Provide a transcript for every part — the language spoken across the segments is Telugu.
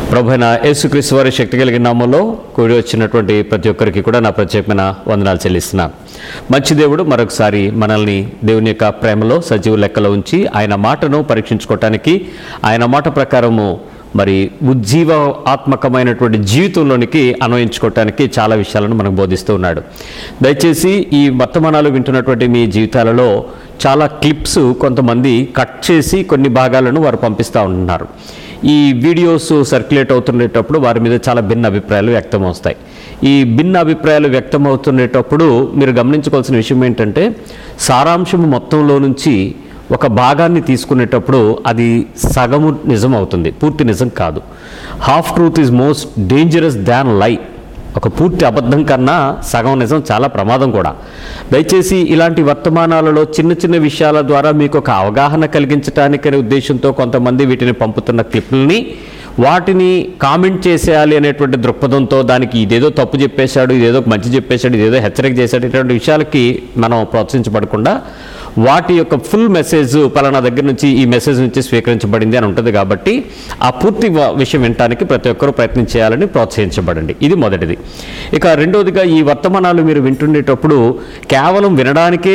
ప్రభైన యేసుక్రీస్తు వారి శక్తి కలిగిన నామంలో కూడి వచ్చినటువంటి ప్రతి ఒక్కరికి కూడా నా ప్రత్యేకమైన వందనాలు చెల్లిస్తున్నాను మంచి దేవుడు మరొకసారి మనల్ని దేవుని యొక్క ప్రేమలో సజీవ లెక్కలో ఉంచి ఆయన మాటను పరీక్షించుకోవటానికి ఆయన మాట ప్రకారము మరి ఉజ్జీవ ఆత్మకమైనటువంటి జీవితంలోనికి అన్వయించుకోవటానికి చాలా విషయాలను మనకు బోధిస్తూ ఉన్నాడు దయచేసి ఈ వర్తమానాలు వింటున్నటువంటి మీ జీవితాలలో చాలా క్లిప్స్ కొంతమంది కట్ చేసి కొన్ని భాగాలను వారు పంపిస్తూ ఉంటున్నారు ఈ వీడియోస్ సర్క్యులేట్ అవుతుండేటప్పుడు వారి మీద చాలా భిన్న అభిప్రాయాలు వ్యక్తం వస్తాయి ఈ భిన్న అభిప్రాయాలు వ్యక్తం అవుతుండేటప్పుడు మీరు గమనించుకోవాల్సిన విషయం ఏంటంటే సారాంశం మొత్తంలో నుంచి ఒక భాగాన్ని తీసుకునేటప్పుడు అది సగము నిజం అవుతుంది పూర్తి నిజం కాదు half truth is most dangerous than lie ఒక పూర్తి అబద్ధం కన్నా సగం నిజం చాలా ప్రమాదం కూడా దయచేసి ఇలాంటి వర్తమానాలలో చిన్న చిన్న విషయాల ద్వారా మీకు ఒక అవగాహన కలిగించడానికనే ఉద్దేశంతో కొంతమంది వీటిని పంపుతున్న క్లిప్లని వాటిని కామెంట్ చేసేయాలి అనేటువంటి దృక్పథంతో దానికి ఇదేదో తప్పు చెప్పేశాడు ఇదేదో మంచి చెప్పేశాడు ఇదేదో హెచ్చరిక చేశాడు ఇటువంటి విషయాలకి మనం ప్రోత్సహించబడకుండా వాటి యొక్క ఫుల్ మెసేజ్ పలానా దగ్గర నుంచి ఈ మెసేజ్ నుంచి స్వీకరించబడింది అని ఉంటుంది కాబట్టి ఆ పూర్తి వ- విషయం వినటానికి ప్రతి ఒక్కరూ ప్రయత్నం చేయాలని ప్రోత్సహించబడండి ఇది మొదటిది ఇక రెండవదిగా ఈ వర్తమానాలు మీరు వింటుండేటప్పుడు కేవలం వినడానికే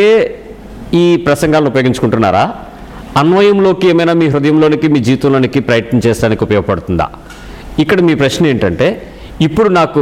ఈ ప్రసంగాలను ఉపయోగించుకుంటున్నారా అన్వయంలోకి ఏమైనా మీ హృదయంలోనికి మీ జీవితంలోనికి ప్రయత్నం చేసడానికి ఉపయోగపడుతుందా ఇక్కడ మీ ప్రశ్న ఏంటంటే ఇప్పుడు నాకు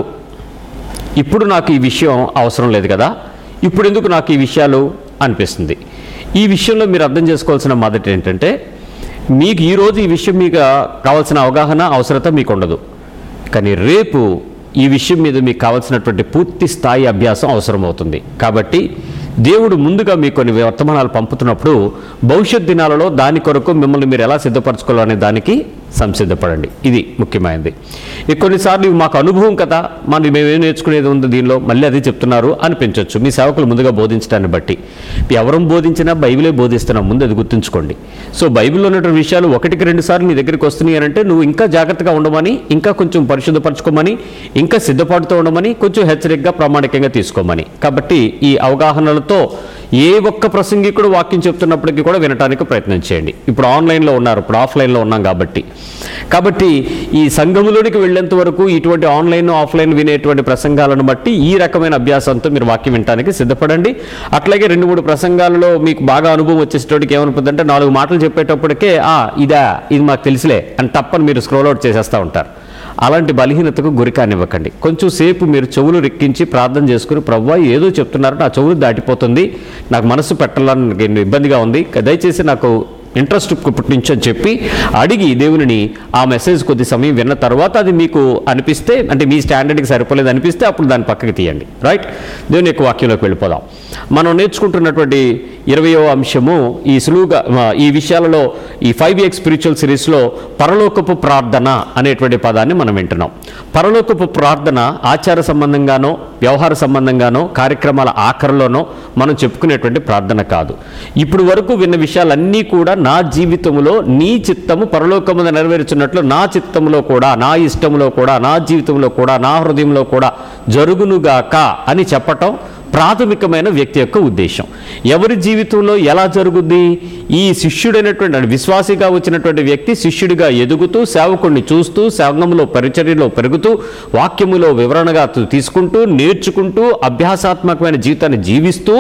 ఇప్పుడు నాకు ఈ విషయం అవసరం లేదు కదా ఇప్పుడు ఎందుకు నాకు ఈ విషయాలు అనిపిస్తుంది ఈ విషయంలో మీరు అర్థం చేసుకోవాల్సిన మొదటి ఏంటంటే మీకు ఈరోజు ఈ విషయం మీకు కావాల్సిన అవగాహన అవసరత మీకు ఉండదు కానీ రేపు ఈ విషయం మీద మీకు కావాల్సినటువంటి పూర్తి స్థాయి అభ్యాసం అవసరమవుతుంది కాబట్టి దేవుడు ముందుగా మీకు కొన్ని వర్తమానాలు పంపుతున్నప్పుడు భవిష్యత్ దినాలలో దాని కొరకు మిమ్మల్ని మీరు ఎలా సిద్ధపరచుకోవాలనే దానికి సంసిద్ధపడండి ఇది ముఖ్యమైనది ఇక కొన్నిసార్లు ఇవి మాకు అనుభవం కదా మనం మేమేం నేర్చుకునేది ఉంది దీనిలో మళ్ళీ అది చెప్తున్నారు అనిపించవచ్చు మీ సేవకులు ముందుగా బోధించడాన్ని బట్టి ఎవరు బోధించినా బైబిలే బోధిస్తున్నాం ముందు అది గుర్తుంచుకోండి సో బైబిల్లో ఉన్నటువంటి విషయాలు ఒకటికి రెండు సార్లు నీ దగ్గరికి వస్తున్నాయి అని అంటే నువ్వు ఇంకా జాగ్రత్తగా ఉండమని ఇంకా కొంచెం పరిశుద్ధపరచుకోమని ఇంకా సిద్ధపడుతూ ఉండమని కొంచెం హెచ్చరికగా ప్రామాణికంగా తీసుకోమని కాబట్టి ఈ అవగాహనలతో ఏ ఒక్క ప్రసంగికుడు వాక్యం చెప్తున్నప్పటికీ కూడా వినడానికి ప్రయత్నం చేయండి ఇప్పుడు ఆన్లైన్లో ఉన్నారు ఇప్పుడు ఆఫ్లైన్లో ఉన్నాం కాబట్టి కాబట్టి ఈ సంఘములోనికి వెళ్ళేంత వరకు ఇటువంటి ఆన్లైన్ ఆఫ్లైన్ వినేటువంటి ప్రసంగాలను బట్టి ఈ రకమైన అభ్యాసంతో మీరు వాక్యం వినడానికి సిద్ధపడండి అట్లాగే రెండు మూడు ప్రసంగాలలో మీకు బాగా అనుభవం వచ్చేటోడికి ఏమనుకుందంటే నాలుగు మాటలు చెప్పేటప్పటికే ఆ ఇదా ఇది మాకు తెలుసులే అని తప్పని మీరు స్క్రోల్ అవుట్ చేసేస్తూ ఉంటారు అలాంటి బలహీనతకు గురి కానివ్వకండి కొంచెం సేపు మీరు చెవులు రెక్కించి ప్రార్థన చేసుకుని ప్రవ్వా ఏదో చెప్తున్నారు నా చెవులు దాటిపోతుంది నాకు మనసు పెట్టాలని నాకు ఇబ్బందిగా ఉంది దయచేసి నాకు ఇంట్రెస్ట్ పుట్టించని చెప్పి అడిగి దేవునిని ఆ మెసేజ్ కొద్ది సమయం విన్న తర్వాత అది మీకు అనిపిస్తే అంటే మీ స్టాండర్డ్కి సరిపోలేదు అనిపిస్తే అప్పుడు దాన్ని పక్కకి తీయండి రైట్ దేవుని యొక్క వాక్యంలోకి వెళ్ళిపోదాం మనం నేర్చుకుంటున్నటువంటి ఇరవయో అంశము ఈ సులువుగా ఆ, ఈ విషయాలలో ఈ ఫైవ్ ఎక్స్ స్పిరిచువల్ సిరీస్లో పరలోకపు ప్రార్థన అనేటువంటి పదాన్ని మనం వింటున్నాం పరలోకపు ప్రార్థన ఆచార సంబంధంగానో వ్యవహార సంబంధంగానో కార్యక్రమాల ఆఖరిలోనో మనం చెప్పుకునేటువంటి ప్రార్థన కాదు ఇప్పుడు వరకు విన్న విషయాలన్నీ కూడా నా జీవితంలో నీ చిత్తము పరలోకమున నెరవేర్చున్నట్లు నా చిత్తంలో కూడా నా ఇష్టంలో కూడా నా జీవితంలో కూడా నా హృదయంలో కూడా జరుగునుగాక అని చెప్పటం ప్రాథమికమైన వ్యక్తి యొక్క ఉద్దేశం ఎవరి జీవితంలో ఎలా జరుగుద్ది ఈ శిష్యుడైనటువంటి అంటే విశ్వాసిగా వచ్చినటువంటి వ్యక్తి శిష్యుడిగా ఎదుగుతూ సేవకుడిని చూస్తూ సంఘంలో పరిచర్యలో పెరుగుతూ వాక్యములో వివరణగా తు- తీసుకుంటూ నేర్చుకుంటూ అభ్యాసాత్మకమైన జీవితాన్ని జీవిస్తూ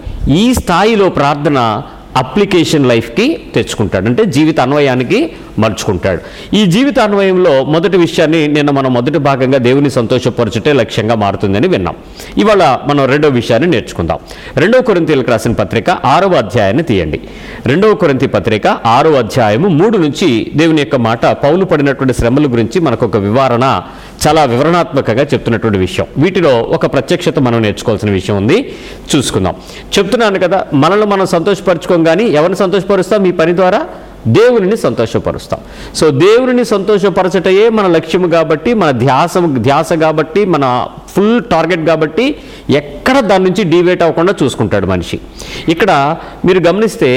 ఈ స్థాయిలో ప్రార్థన అప్లికేషన్ లైఫ్కి తెచ్చుకుంటాడు అంటే జీవిత అన్వయానికి మలుచుకుంటాడు ఈ జీవిత అన్వయంలో మొదటి విషయాన్ని నిన్న మనం మొదటి భాగంగా దేవుని సంతోషపరచుటే లక్ష్యంగా మారుతుందని విన్నాం ఇవాళ మనం రెండో విషయాన్ని నేర్చుకుందాం రెండవ కొరింతీలకు రాసిన పత్రిక ఆరవ అధ్యాయాన్ని తీయండి రెండవ కొరింతి పత్రిక ఆరో అధ్యాయము మూడు నుంచి దేవుని యొక్క మాట పౌలు పడినటువంటి శ్రమల గురించి మనకు ఒక వివరణ చాలా వివరణాత్మకంగా చెప్తున్నటువంటి విషయం వీటిలో ఒక ప్రత్యక్షత మనం నేర్చుకోవాల్సిన విషయం ఉంది చూసుకుందాం చెప్తున్నాను కదా మనల్ని మనం సంతోషపరచుకోం కానీ ఎవరిని సంతోషపరుస్తాం ఈ పని ద్వారా దేవునిని సంతోషపరుస్తాం సో దేవునిని సంతోషపరచటయే మన లక్ష్యము కాబట్టి మన ధ్యాస ధ్యాస కాబట్టి మన ఫుల్ టార్గెట్ కాబట్టి ఎక్కడ దాని నుంచి డీవేట్ అవ్వకుండా చూసుకుంటాడు మనిషి ఇక్కడ మీరు గమనిస్తే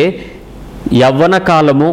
యవ్వన కాలము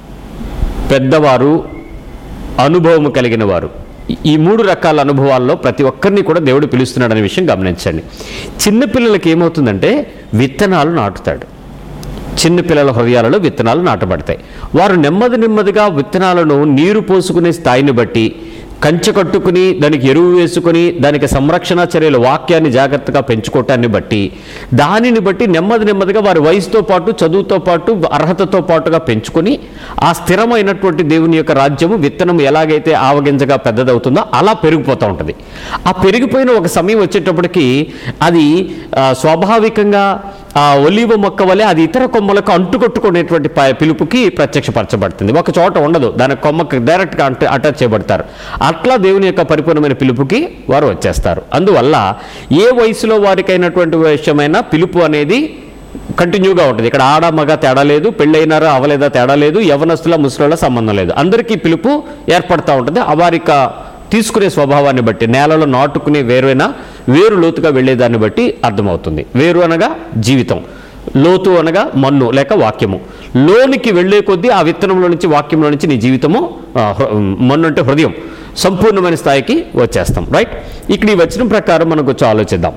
పెద్దవారు అనుభవము కలిగిన వారు ఈ- ఈ మూడు రకాల అనుభవాల్లో ప్రతి ఒక్కరిని కూడా దేవుడు పిలుస్తున్నాడనే విషయం గమనించండి చిన్నపిల్లలకి ఏమవుతుందంటే విత్తనాలు నాటుతాడు చిన్న పిల్లల హృదయాలలో విత్తనాలు నాటబడతాయి వారు నెమ్మది నెమ్మదిగా విత్తనాలను నీరు పోసుకునే స్థాయిని బట్టి కంచె కట్టుకుని దానికి ఎరువు వేసుకుని దానికి సంరక్షణ చర్యలు వాక్యాన్ని జాగ్రత్తగా పెంచుకోవటాన్ని బట్టి దానిని బట్టి నెమ్మది నెమ్మదిగా వారి వయసుతో పాటు చదువుతో పాటు అర్హతతో పాటుగా పెంచుకొని ఆ స్థిరమైనటువంటి దేవుని యొక్క రాజ్యము విత్తనం ఎలాగైతే ఆవగింజగా పెద్దదవుతుందో అలా పెరిగిపోతూ ఉంటుంది ఆ పెరిగిపోయిన ఒక సమయం వచ్చేటప్పటికి అది ఆ, స్వాభావికంగా ఆ ఒలీవ మొక్క వలె అది ఇతర కొమ్మలకు అంటుకొట్టుకునేటువంటి ప- పిలుపుకి ప్రత్యక్షపరచబడుతుంది ఒక చోట ఉండదు దాని కొమ్మకి డైరెక్ట్గా అంట అటాచ్ చేయబడతారు అట్లా దేవుని యొక్క పరిపూర్ణమైన పిలుపుకి వారు వచ్చేస్తారు అందువల్ల ఏ వయసులో వారికైనటువంటి విషయమైన పిలుపు అనేది కంటిన్యూగా ఉంటుంది ఇక్కడ ఆడ మగ తేడా లేదు పెళ్ళైనారా అవలేదా తేడా లేదు యవనస్తుల ముసలిల సంబంధం లేదు అందరికీ పిలుపు ఏర్పడతా ఉంటుంది ఆ వారి యొక్క తీసుకునే స్వభావాన్ని బట్టి నేలలో నాటుకునే వేరైనా వేరు లోతుగా వెళ్ళేదాన్ని బట్టి అర్థమవుతుంది వేరు అనగా జీవితం లోతు అనగా మన్ను లేక వాక్యము లోనికి వెళ్ళే కొద్దీ ఆ విత్తనంలో నుంచి వాక్యంలో నుంచి నీ జీవితము ఆ, హృ- మన్ను అంటే హృదయం సంపూర్ణమైన స్థాయికి వచ్చేస్తాం రైట్ ఇక్కడ ఈ వచ్చిన ప్రకారం మనం కొంచెం ఆలోచిద్దాం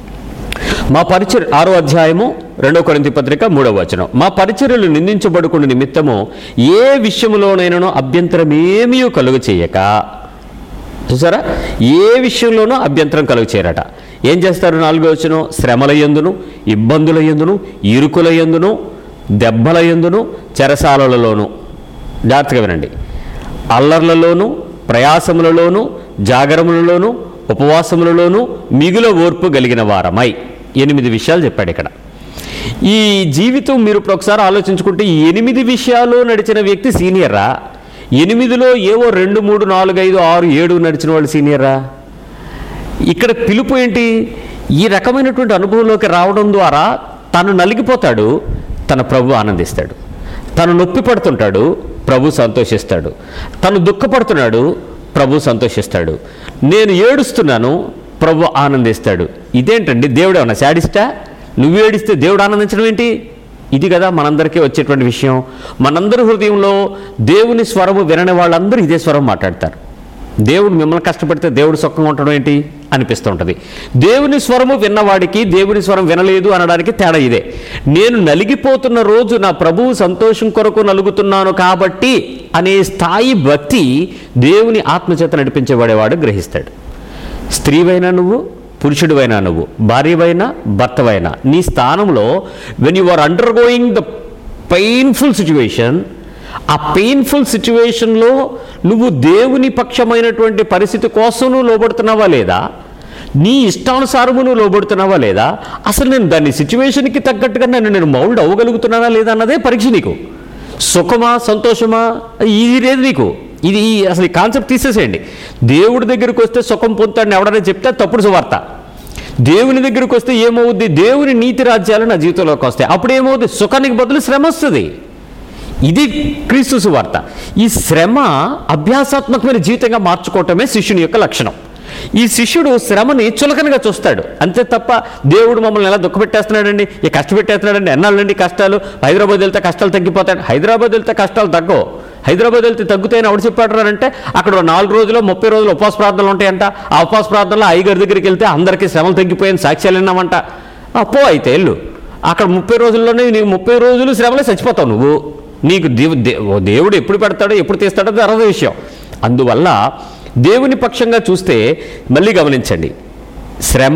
మా పరిచర్ ఆరో అధ్యాయము రెండో కొరింథీ పత్రిక మూడవ వచనం మా పరిచర్యలు నిందించబడుకున్న నిమిత్తము ఏ విషయములోనైనానో అభ్యంతరమేమీ కలుగు చేయక చూసారా ఏ విషయంలోనూ అభ్యంతరం కలుగు చేయరట ఏం చేస్తారు నాలుగో వచనం శ్రమల ఎందును ఇబ్బందుల ఎందును ఇరుకుల ఎందును దెబ్బల ఎందును చెరసాలలలోను జాగ్రత్తగా వినండి అల్లర్లలోను ప్రయాసములలోను జాగరములలోను ఉపవాసములలోను మిగుల ఓర్పు కలిగిన వారమై ఎనిమిది విషయాలు చెప్పాడు ఇక్కడ ఈ జీవితం మీరు ఇప్పుడు ఒకసారి ఆలోచించుకుంటే ఈ ఎనిమిది విషయాలు నడిచిన వ్యక్తి సీనియరా ఎనిమిదిలో ఏవో రెండు మూడు నాలుగు ఐదు ఆరు ఏడు నడిచిన వాళ్ళు సీనియరా ఇక్కడ పిలుపు ఏంటి ఈ రకమైనటువంటి అనుభవంలోకి రావడం ద్వారా తను నలిగిపోతాడు తన ప్రభు ఆనందిస్తాడు తను నొప్పి పడుతుంటాడు ప్రభు సంతోషిస్తాడు తను దుఃఖపడుతున్నాడు ప్రభు సంతోషిస్తాడు నేను ఏడుస్తున్నాను ప్రభు ఆనందిస్తాడు ఇదేంటండి దేవుడు ఏమన్నా శాడిస్టా నువ్వు ఏడిస్తే దేవుడు ఆనందించడం ఏంటి ఇది కదా మనందరికీ వచ్చేటువంటి విషయం మనందరి హృదయంలో దేవుని స్వరము వినని వాళ్ళందరూ ఇదే స్వరం మాట్లాడతారు దేవుడు మిమ్మల్ని కష్టపెడితే దేవుడు సుఖంగా ఉండడం ఏంటి అనిపిస్తూ ఉంటుంది దేవుని స్వరము విన్నవాడికి దేవుని స్వరం వినలేదు అనడానికి తేడా ఇదే నేను నలిగిపోతున్న రోజు నా ప్రభువు సంతోషం కొరకు నలుగుతున్నాను కాబట్టి అనే స్థాయి భక్తి దేవుని ఆత్మచేత నడిపించేవాడేవాడు గ్రహిస్తాడు స్త్రీవైనా నువ్వు పురుషుడివైనా నువ్వు భార్యవైనా భర్తవైనా నీ స్థానంలో when you are undergoing the painful situation ఆ పెయిన్ఫుల్ సిచ్యువేషన్లో నువ్వు దేవుని పక్షమైనటువంటి పరిస్థితి కోసం నువ్వు లోబడుతున్నావా లేదా నీ ఇష్టానుసారము నువ్వు లోబడుతున్నావా లేదా అసలు నేను దాని సిచ్యువేషన్కి తగ్గట్టుగా నేను నేను మౌల్డ్ అవ్వగలుగుతున్నానా లేదా అన్నదే పరీక్ష నీకు సుఖమా సంతోషమా ఇది లేదు నీకు ఇది ఈ- అసలు ఈ కాన్సెప్ట్ తీసేసేయండి దేవుడి దగ్గరికి వస్తే సుఖం పొందుతాడని ఎవడైనా చెప్తే తప్పుడు సువార్త దేవుని దగ్గరికి వస్తే ఏమవుద్ది దేవుని నీతి రాజ్యాలు నా జీవితంలోకి వస్తాయి అప్పుడు ఏమవుద్ది సుఖానికి బదులు శ్రమ వస్తుంది ఇది క్రీస్తు సువార్త ఈ శ్రమ అభ్యాసాత్మకమైన జీవితంగా మార్చుకోవటమే శిష్యుని యొక్క లక్షణం ఈ శిష్యుడు శ్రమని చులకనగా చూస్తాడు అంతే తప్ప దేవుడు మమ్మల్ని ఎలా దుఃఖపెట్టేస్తున్నాడండి ఈ కష్టపెట్టేస్తున్నాడండి ఎన్నాళ్ళండి కష్టాలు హైదరాబాద్ వెళ్తే కష్టాలు తగ్గిపోతాయి హైదరాబాద్ వెళ్తే కష్టాలు తగ్గవు హైదరాబాద్ వెళ్తే తగ్గుతాయని ఎవడు చెప్పాడు అంటే అక్కడ ఓ నాలుగు రోజులు ముప్పై రోజులు ఉపవాస ప్రార్థనలు ఉంటాయంట ఆ ఉపవాస ప్రార్థనలో అయ్యగారి దగ్గరికి వెళ్తే అందరికీ శ్రమలు తగ్గిపోయాయని సాక్ష్యాలు విన్నామంట అప్పో అయితే వెళ్ళు అక్కడ ముప్పై రోజుల్లోనే నీకు ముప్పై రోజులు శ్రమలే చచ్చిపోతావు నువ్వు నీకు దేవు దే- ఓ దేవుడు ఎప్పుడు పెడతాడో ఎప్పుడు తీస్తాడో అది అరవై విషయం అందువల్ల దేవుని పక్షంగా చూస్తే మళ్ళీ గమనించండి శ్రమ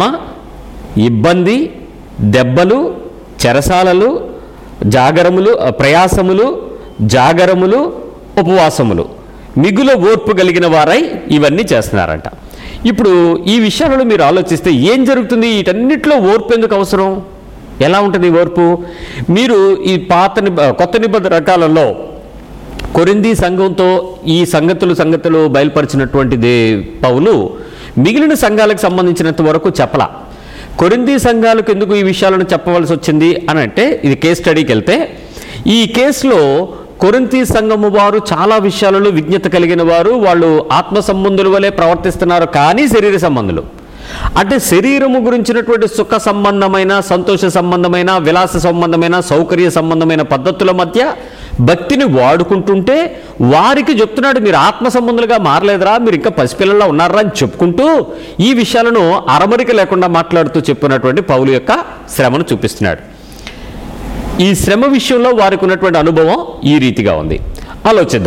ఇబ్బంది దెబ్బలు చెరసాలలు జాగరములు ఆ, ప్రయాసములు జాగరములు ఉపవాసములు మిగుల ఓర్పు కలిగిన వారై ఇవన్నీ చేస్తున్నారంట ఇప్పుడు ఈ విషయాలలో మీరు ఆలోచిస్తే ఏం జరుగుతుంది వీటన్నిటిలో ఓర్పు ఎందుకు అవసరం ఎలా ఉంటుంది ఈ ఓర్పు మీరు ఈ పాత నిబ కొత్త నిబంధన కాలంలో కొరింది సంఘంతో ఈ సంగతులు సంగతులు బయలుపరిచినటువంటి దే పౌలు మిగిలిన సంఘాలకు సంబంధించినంత వరకు చెప్పలా కొరింది సంఘాలకు ఎందుకు ఈ విషయాలను చెప్పవలసి వచ్చింది అని అంటే ఇది కేస్ స్టడీకి వెళ్తే ఈ కేసులో కొరింతి సంఘము వారు చాలా విషయాలలో విజ్ఞత కలిగిన వారు వాళ్ళు ఆత్మ సంబంధుల వలె ప్రవర్తిస్తున్నారు కానీ శరీర సంబంధులు అంటే శరీరము గురించినటువంటి సుఖ సంబంధమైన సంతోష సంబంధమైన విలాస సంబంధమైన సౌకర్య సంబంధమైన పద్ధతుల మధ్య భక్తిని వాడుకుంటుంటే వారికి చెప్తున్నాడు మీరు ఆత్మ సంబంధులుగా మారలేదురా మీరు ఇంకా పసిపిల్లల్లో ఉన్నారా అని చెప్పుకుంటూ ఈ విషయాలను అరమరిక లేకుండా మాట్లాడుతూ చెప్పినటువంటి పౌలు యొక్క శ్రమను చూపిస్తున్నాడు ఈ శ్రమ విషయంలో వారికి ఉన్నటువంటి అనుభవం ఈ రీతిగా ఉంది ఆలోచిద్దాం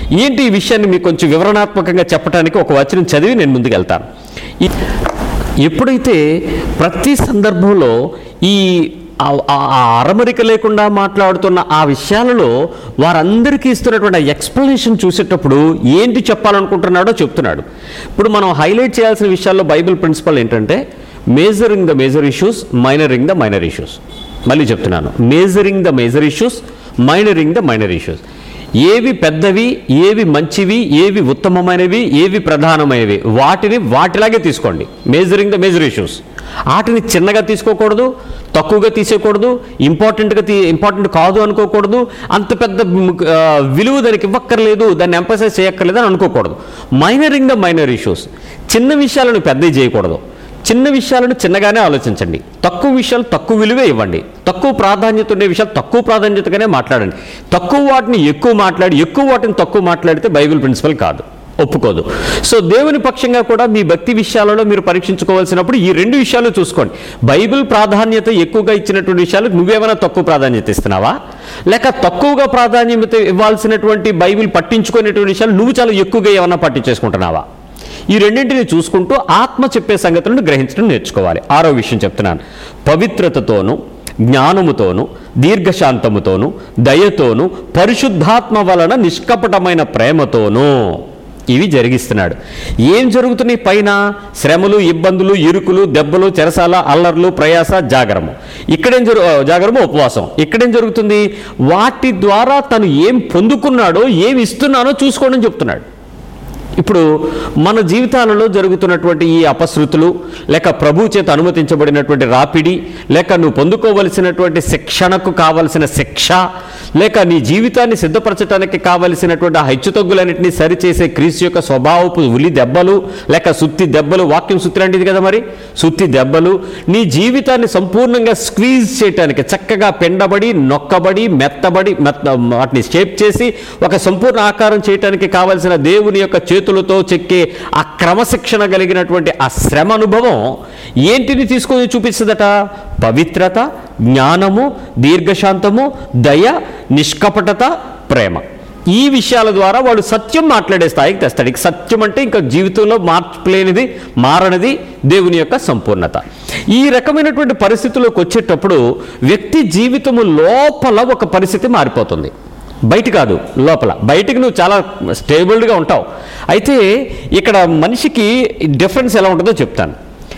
ఏంటి ఈ విషయాన్ని మీకు కొంచెం వివరణాత్మకంగా చెప్పడానికి ఒక వచనం చదివి నేను ముందుకు వెళ్తాను ఈ- ఎప్పుడైతే ప్రతి సందర్భంలో ఈ ఆ- ఆ- ఆ అరమరిక లేకుండా మాట్లాడుతున్న ఆ విషయాలలో వారందరికీ ఇస్తున్నటువంటి ఎక్స్ప్లెనేషన్ చూసేటప్పుడు ఏంటి చెప్పాలనుకుంటున్నాడో చెప్తున్నాడు ఇప్పుడు మనం హైలైట్ చేయాల్సిన విషయాల్లో బైబిల్ ప్రిన్సిపల్ ఏంటంటే majoring the major issues minoring the minor issues మళ్ళీ చెప్తున్నాను majoring the major issues minoring the minor issues ఏవి పెద్దవి ఏవి మంచివి ఏవి ఉత్తమమైనవి ఏవి ప్రధానమైనవి వాటిని వాటిలాగే తీసుకోండి మేజరింగ్ ద మేజర్ ఇష్యూస్ వాటిని చిన్నగా తీసుకోకూడదు తక్కువగా తీసేయకూడదు ఇంపార్టెంట్గా తీ ఇంపార్టెంట్ కాదు అనుకోకూడదు అంత పెద్ద మ్, ఆ, విలువ దానికి ఇవ్వక్కర్లేదు దాన్ని ఎంపసైజ్ చేయక్కర్లేదు అని అనుకోకూడదు మైనరింగ్ ద మైనర్ ఇష్యూస్ చిన్న విషయాలను పెద్దవి చేయకూడదు చిన్న విషయాలను చిన్నగానే ఆలోచించండి తక్కువ విషయాలు తక్కువ విలువే ఇవ్వండి తక్కువ ప్రాధాన్యత ఉండే విషయాలు తక్కువ ప్రాధాన్యతగానే మాట్లాడండి తక్కువ వాటిని ఎక్కువ మాట్లాడి ఎక్కువ వాటిని తక్కువ మాట్లాడితే బైబిల్ ప్రిన్సిపల్ కాదు ఒప్పుకోదు సో దేవుని పక్షంగా కూడా మీ భక్తి విషయాలలో మీరు పరీక్షించుకోవాల్సినప్పుడు ఈ రెండు విషయాలు చూసుకోండి బైబిల్ ప్రాధాన్యత ఎక్కువగా ఇచ్చినటువంటి విషయాలకు నువ్వేమైనా తక్కువ ప్రాధాన్యత ఇస్తున్నావా లేక తక్కువగా ప్రాధాన్యత ఇవ్వాల్సినటువంటి బైబిల్ పట్టించుకునేటువంటి విషయాలు నువ్వు చాలా ఎక్కువగా ఏమన్నా పట్టించేసుకుంటున్నావా ఈ రెండింటిని చూసుకుంటూ ఆత్మ చెప్పే సంగతులను గ్రహించడం నేర్చుకోవాలి ఆరో విషయం చెప్తున్నాను పవిత్రతతోనూ జ్ఞానముతోను దీర్ఘశాంతముతోను దయతోను పరిశుద్ధాత్మ వలన నిష్కపటమైన ప్రేమతోనూ ఇవి జరిగిస్తున్నాడు ఏం జరుగుతున్నాయి పైన శ్రమలు ఇబ్బందులు ఇరుకులు దెబ్బలు చెరసాల అల్లర్లు ప్రయాస జాగరము ఇక్కడేం జరు ఆ, జాగరము ఉపవాసం ఇక్కడేం జరుగుతుంది వాటి ద్వారా తను ఏం పొందుకున్నాడో ఏం ఇస్తున్నానో చూసుకోవడం చెప్తున్నాడు ఇప్పుడు మన జీవితాలలో జరుగుతున్నటువంటి ఈ అపశృతులు లేక ప్రభు చేత అనుమతించబడినటువంటి రాపిడి లేక నువ్వు పొందుకోవలసినటువంటి శిక్షణకు కావలసిన శిక్ష లేక నీ జీవితాన్ని సిద్ధపరచడానికి కావలసినటువంటి ఆ హెచ్చుతగ్గులన్నింటినీ సరిచేసే క్రీస్తు యొక్క స్వభావపు ఉలి దెబ్బలు లేక సుత్తి దెబ్బలు వాక్యం సుత్తి లాంటిది కదా మరి సుత్తి దెబ్బలు నీ జీవితాన్ని సంపూర్ణంగా స్క్వీజ్ చేయటానికి చక్కగా పెండబడి నొక్కబడి మెత్తబడి మెత్త వాటిని షేప్ చేసి ఒక సంపూర్ణ ఆకారం చేయటానికి కావలసిన దేవుని యొక్క చేతులతో చెక్కే ఆ క్రమశిక్షణ కలిగినటువంటి ఆ శ్రమ అనుభవం ఏంటిని తీసుకొని చూపిస్తుందట పవిత్రత జ్ఞానము దీర్ఘశాంతము దయ నిష్కపటత ప్రేమ ఈ విషయాల ద్వారా వాడు సత్యం మాట్లాడే స్థాయికి తెస్తాడు ఇక సత్యం అంటే ఇంకా జీవితంలో మార్చలేనిది మారనిది దేవుని యొక్క సంపూర్ణత ఈ రకమైనటువంటి పరిస్థితుల్లోకి వచ్చేటప్పుడు వ్యక్తి జీవితము లోపల ఒక పరిస్థితి మారిపోతుంది బయట కాదు లోపల బయటికి నువ్వు చాలా స్టేబుల్డ్గా ఉంటావు అయితే ఇక్కడ మనిషికి డిఫరెన్స్ ఎలా ఉంటుందో చెప్తాను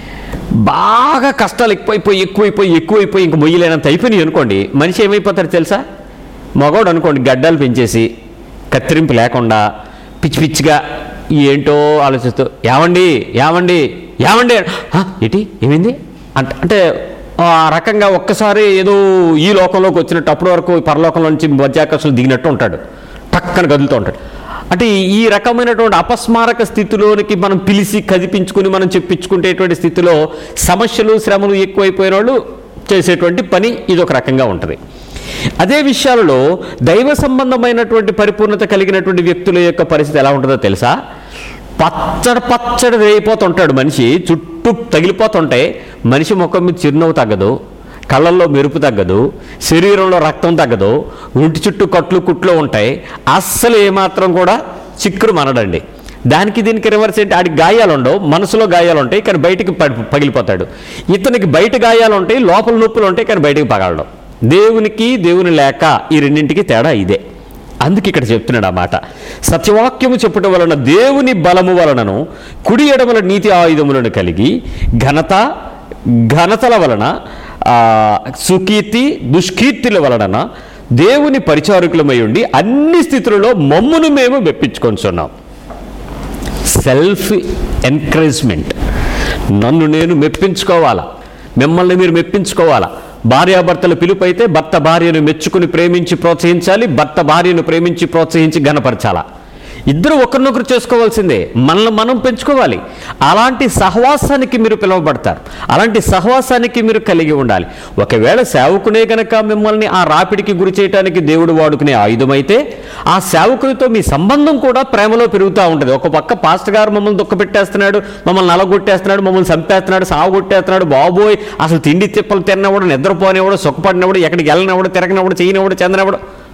బాగా కష్టాలు ఎక్కువైపోయి ఎక్కువైపోయి ఎక్కువైపోయి ఇంక మొయ్యలేనంత అయిపోయినాయి అనుకోండి మనిషి ఏమైపోతాడు తెలుసా మగవాడు అనుకోండి గడ్డాలు పెంచేసి కత్తిరింపు లేకుండా పిచ్చి పిచ్చిగా ఏంటో ఆలోచిస్తూ ఏమండి ఏమండి ఏమండి "హ? ఏంటి ఏమైంది అంటే అంటే ఆ రకంగా ఒక్కసారి ఏదో ఈ లోకంలోకి వచ్చినట్టు అప్పటి వరకు పరలోకంలో నుంచి మధ్యాకాశంలో దిగినట్టు ఉంటాడు పక్కన కదులుతూ ఉంటాడు అంటే ఈ రకమైనటువంటి అపస్మారక స్థితిలోనికి మనం పిలిచి కదిపించుకుని మనం చెప్పించుకునేటువంటి స్థితిలో సమస్యలు శ్రమలు ఎక్కువైపోయిన వాళ్ళు చేసేటువంటి పని ఇది ఒక రకంగా ఉంటుంది అదే విషయాలలో దైవ సంబంధమైనటువంటి పరిపూర్ణత కలిగినటువంటి వ్యక్తుల యొక్క పరిస్థితి ఎలా ఉంటుందో తెలుసా పచ్చడి పచ్చడి వేయిపోతుంటాడు మనిషి చుట్టూ తగిలిపోతుంటే మనిషి ముఖం మీద చిరునవ్వు తగ్గదు కళ్ళల్లో మెరుపు తగ్గదు శరీరంలో రక్తం తగ్గదు ఒంటి చుట్టూ కట్లు కుట్లు ఉంటాయి అస్సలు ఏమాత్రం కూడా చిక్కురు మనడండి దానికి దీనికి రివర్స్ ఏంటి ఆడికి గాయాలు ఉండవు మనసులో గాయాలు ఉంటాయి కానీ బయటికి పడి- పగిలిపోతాడు ఇతనికి బయట గాయాలు ఉంటాయి లోపల నొప్పులు ఉంటాయి కానీ బయటికి పగలడం దేవునికి దేవుని లేక ఈ రెండింటికి తేడా ఇదే అందుకే ఇక్కడ చెప్తున్నాడు ఆ మాట సత్యవాక్యము చెప్పుట వలన దేవుని బలము వలనను కుడి ఎడమల నీతి ఆయుధములను కలిగి ఘనత ఘనతల వలన ఆ, సుకీర్తి దుష్కీర్తిల వలన దేవుని పరిచారకులమై ఉండి అన్ని స్థితులలో మమ్మును మేము మెప్పించుకొనిచున్నాం సెల్ఫ్ ఎంకరేజ్మెంట్ నన్ను నేను మెప్పించుకోవాలా మిమ్మల్ని మీరు మెప్పించుకోవాలా భార్యాభర్తల పిలుపు అయితే భర్త భార్యను మెచ్చుకుని ప్రేమించి ప్రోత్సహించాలి భర్త భార్యను ప్రేమించి ప్రోత్సహించి ఘనపరచాలా ఇద్దరు ఒకరినొకరు చేసుకోవాల్సిందే మనల్ని మనం పెంచుకోవాలి అలాంటి సహవాసానికి మీరు పిలువబడతారు అలాంటి సహవాసానికి మీరు కలిగి ఉండాలి ఒకవేళ సేవకునే గనక మిమ్మల్ని ఆ రాపిడికి గురి చేయడానికి దేవుడు వాడుకునే ఆయుధమైతే ఆ సేవకునితో మీ సంబంధం కూడా ప్రేమలో పెరుగుతూ ఉంటుంది ఒక పక్క పాస్టర్ గారు మమ్మల్ని దుఃఖపెట్టేస్తున్నాడు మమ్మల్ని నలగొట్టేస్తున్నాడు మమ్మల్ని చంపేస్తున్నాడు సాగు కొట్టేస్తున్నాడు బాబోయ్ అసలు తిండి తిప్పలు తిన్నవాడు నిద్రపోనేవాడు సుఖపడినవాడు ఎక్కడికి వెళ్ళినవాడు తిరగనవాడు చేయనివాడు చెందినవాడు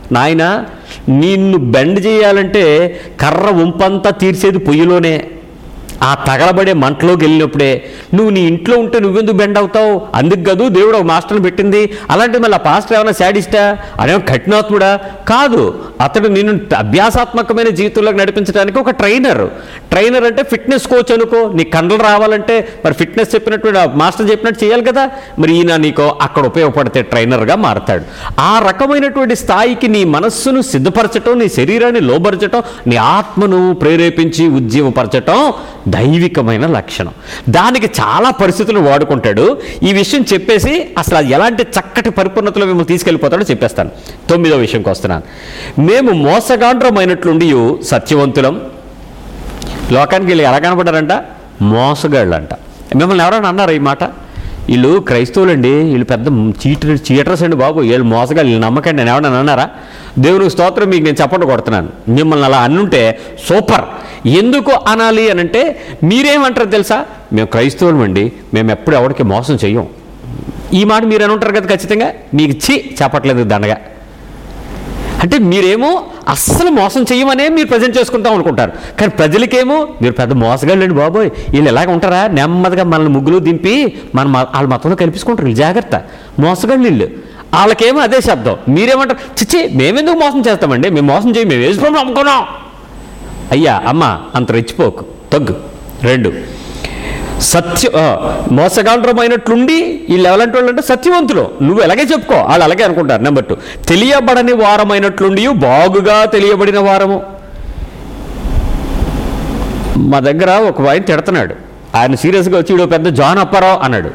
నాయన నిన్ను బెండ్ చేయాలంటే కర్ర ఉంపంతా తీర్చేది పొయ్యిలోనే ఆ తగలబడే మంటలోకి వెళ్ళినప్పుడే నువ్వు నీ ఇంట్లో ఉంటే నువ్వెందుకు బెండ్ అవుతావు అందుకు కాదు దేవుడు ఒక మాస్టర్ని పెట్టింది అలాంటి మళ్ళీ ఆ పాస్టర్ ఏమైనా శాడిస్టా అదేమో కఠినాత్ముడా కాదు అతడు నిన్ను అభ్యాసాత్మకమైన జీవితంలోకి నడిపించడానికి ఒక ట్రైనర్ ట్రైనర్ అంటే ఫిట్నెస్ కోచ్ అనుకో నీ కండలు రావాలంటే మరి ఫిట్నెస్ చెప్పినట్టు ఆ మాస్టర్ చెప్పినట్టు చేయాలి కదా మరి ఈయన నీకు అక్కడ ఉపయోగపడితే ట్రైనర్గా మారతాడు ఆ రకమైనటువంటి స్థాయికి నీ మనస్సును సిద్ధపరచటం నీ శరీరాన్ని లోబరచటం నీ ఆత్మను ప్రేరేపించి ఉజ్జీవపరచటం దైవికమైన లక్షణం దానికి చాలా పరిస్థితులు వాడుకుంటాడు ఈ విషయం చెప్పేసి అసలు అది ఎలాంటి చక్కటి పరిపూర్ణతలో మిమ్మల్ని తీసుకెళ్ళిపోతాడో చెప్పేస్తాను తొమ్మిదో విషయంకి వస్తున్నాను మేము మోసగాండ్రమైనట్లుండి సత్యవంతులం లోకానికి వీళ్ళు ఎలా కనపడ్డారంట మోసగాళ్ళంట మిమ్మల్ని ఎవరైనా అన్నారా ఈ మాట వీళ్ళు క్రైస్తవులండి వీళ్ళు పెద్ద చీటర్ చీటర్స్ అండి బాబు వీళ్ళు మోసగాళ్ళు వీళ్ళు నమ్మకండి నేను ఎవరైనా అన్నారా దేవునికి స్తోత్రం మీకు నేను చప్పట్లు కొడుతున్నాను మిమ్మల్ని అలా అనుంటే సూపర్ ఎందుకు అనాలి అని అంటే మీరేమంటారు తెలుసా మేము క్రైస్తవులం అండి మేము ఎప్పుడు ఎవరికి మోసం చెయ్యం ఈ మాట మీరు అని ఉంటారు కదా ఖచ్చితంగా మీకు చి చెప్పట్లేదు దండగా అంటే మీరేమో అస్సలు మోసం చేయమనే మీరు ప్రజెంట్ చేసుకుంటాం అనుకుంటారు కానీ ప్రజలకేమో మీరు పెద్ద మోసగాళ్ళండి బాబోయ్ వీళ్ళు ఎలాగ ఉంటారా నెమ్మదిగా మనల్ని ముగ్గులు దింపి మన మ- వాళ్ళ మొత్తంలో కల్పించుకుంటారు వీళ్ళు జాగ్రత్త మోసగాళ్ళు వీళ్ళు వాళ్ళకేమో అదే శబ్దం మీరేమంటారు చిచ్చి మేమెందుకు మోసం చేస్తామండి మేము మోసం చేయం మేము వేసుకోవడం నమ్ముకున్నాం అయ్యా అమ్మ అంత రెచ్చిపోకు తగ్గు రెండు సత్య ఆ, మోసగాండ్రమైనట్లుండి వీళ్ళు ఎవరంటే వాళ్ళు అంటే సత్యవంతులు నువ్వు ఎలాగే చెప్పుకో వాళ్ళు అలాగే అనుకుంటారు నెంబర్ టూ తెలియబడని వారమైనట్లుండి బాగుగా తెలియబడిన వారము మా దగ్గర ఒక ఆయన తిడుతున్నాడు ఆయన సీరియస్గా వచ్చి ఈడో పెద్ద జాన్ అప్పారావు అన్నాడు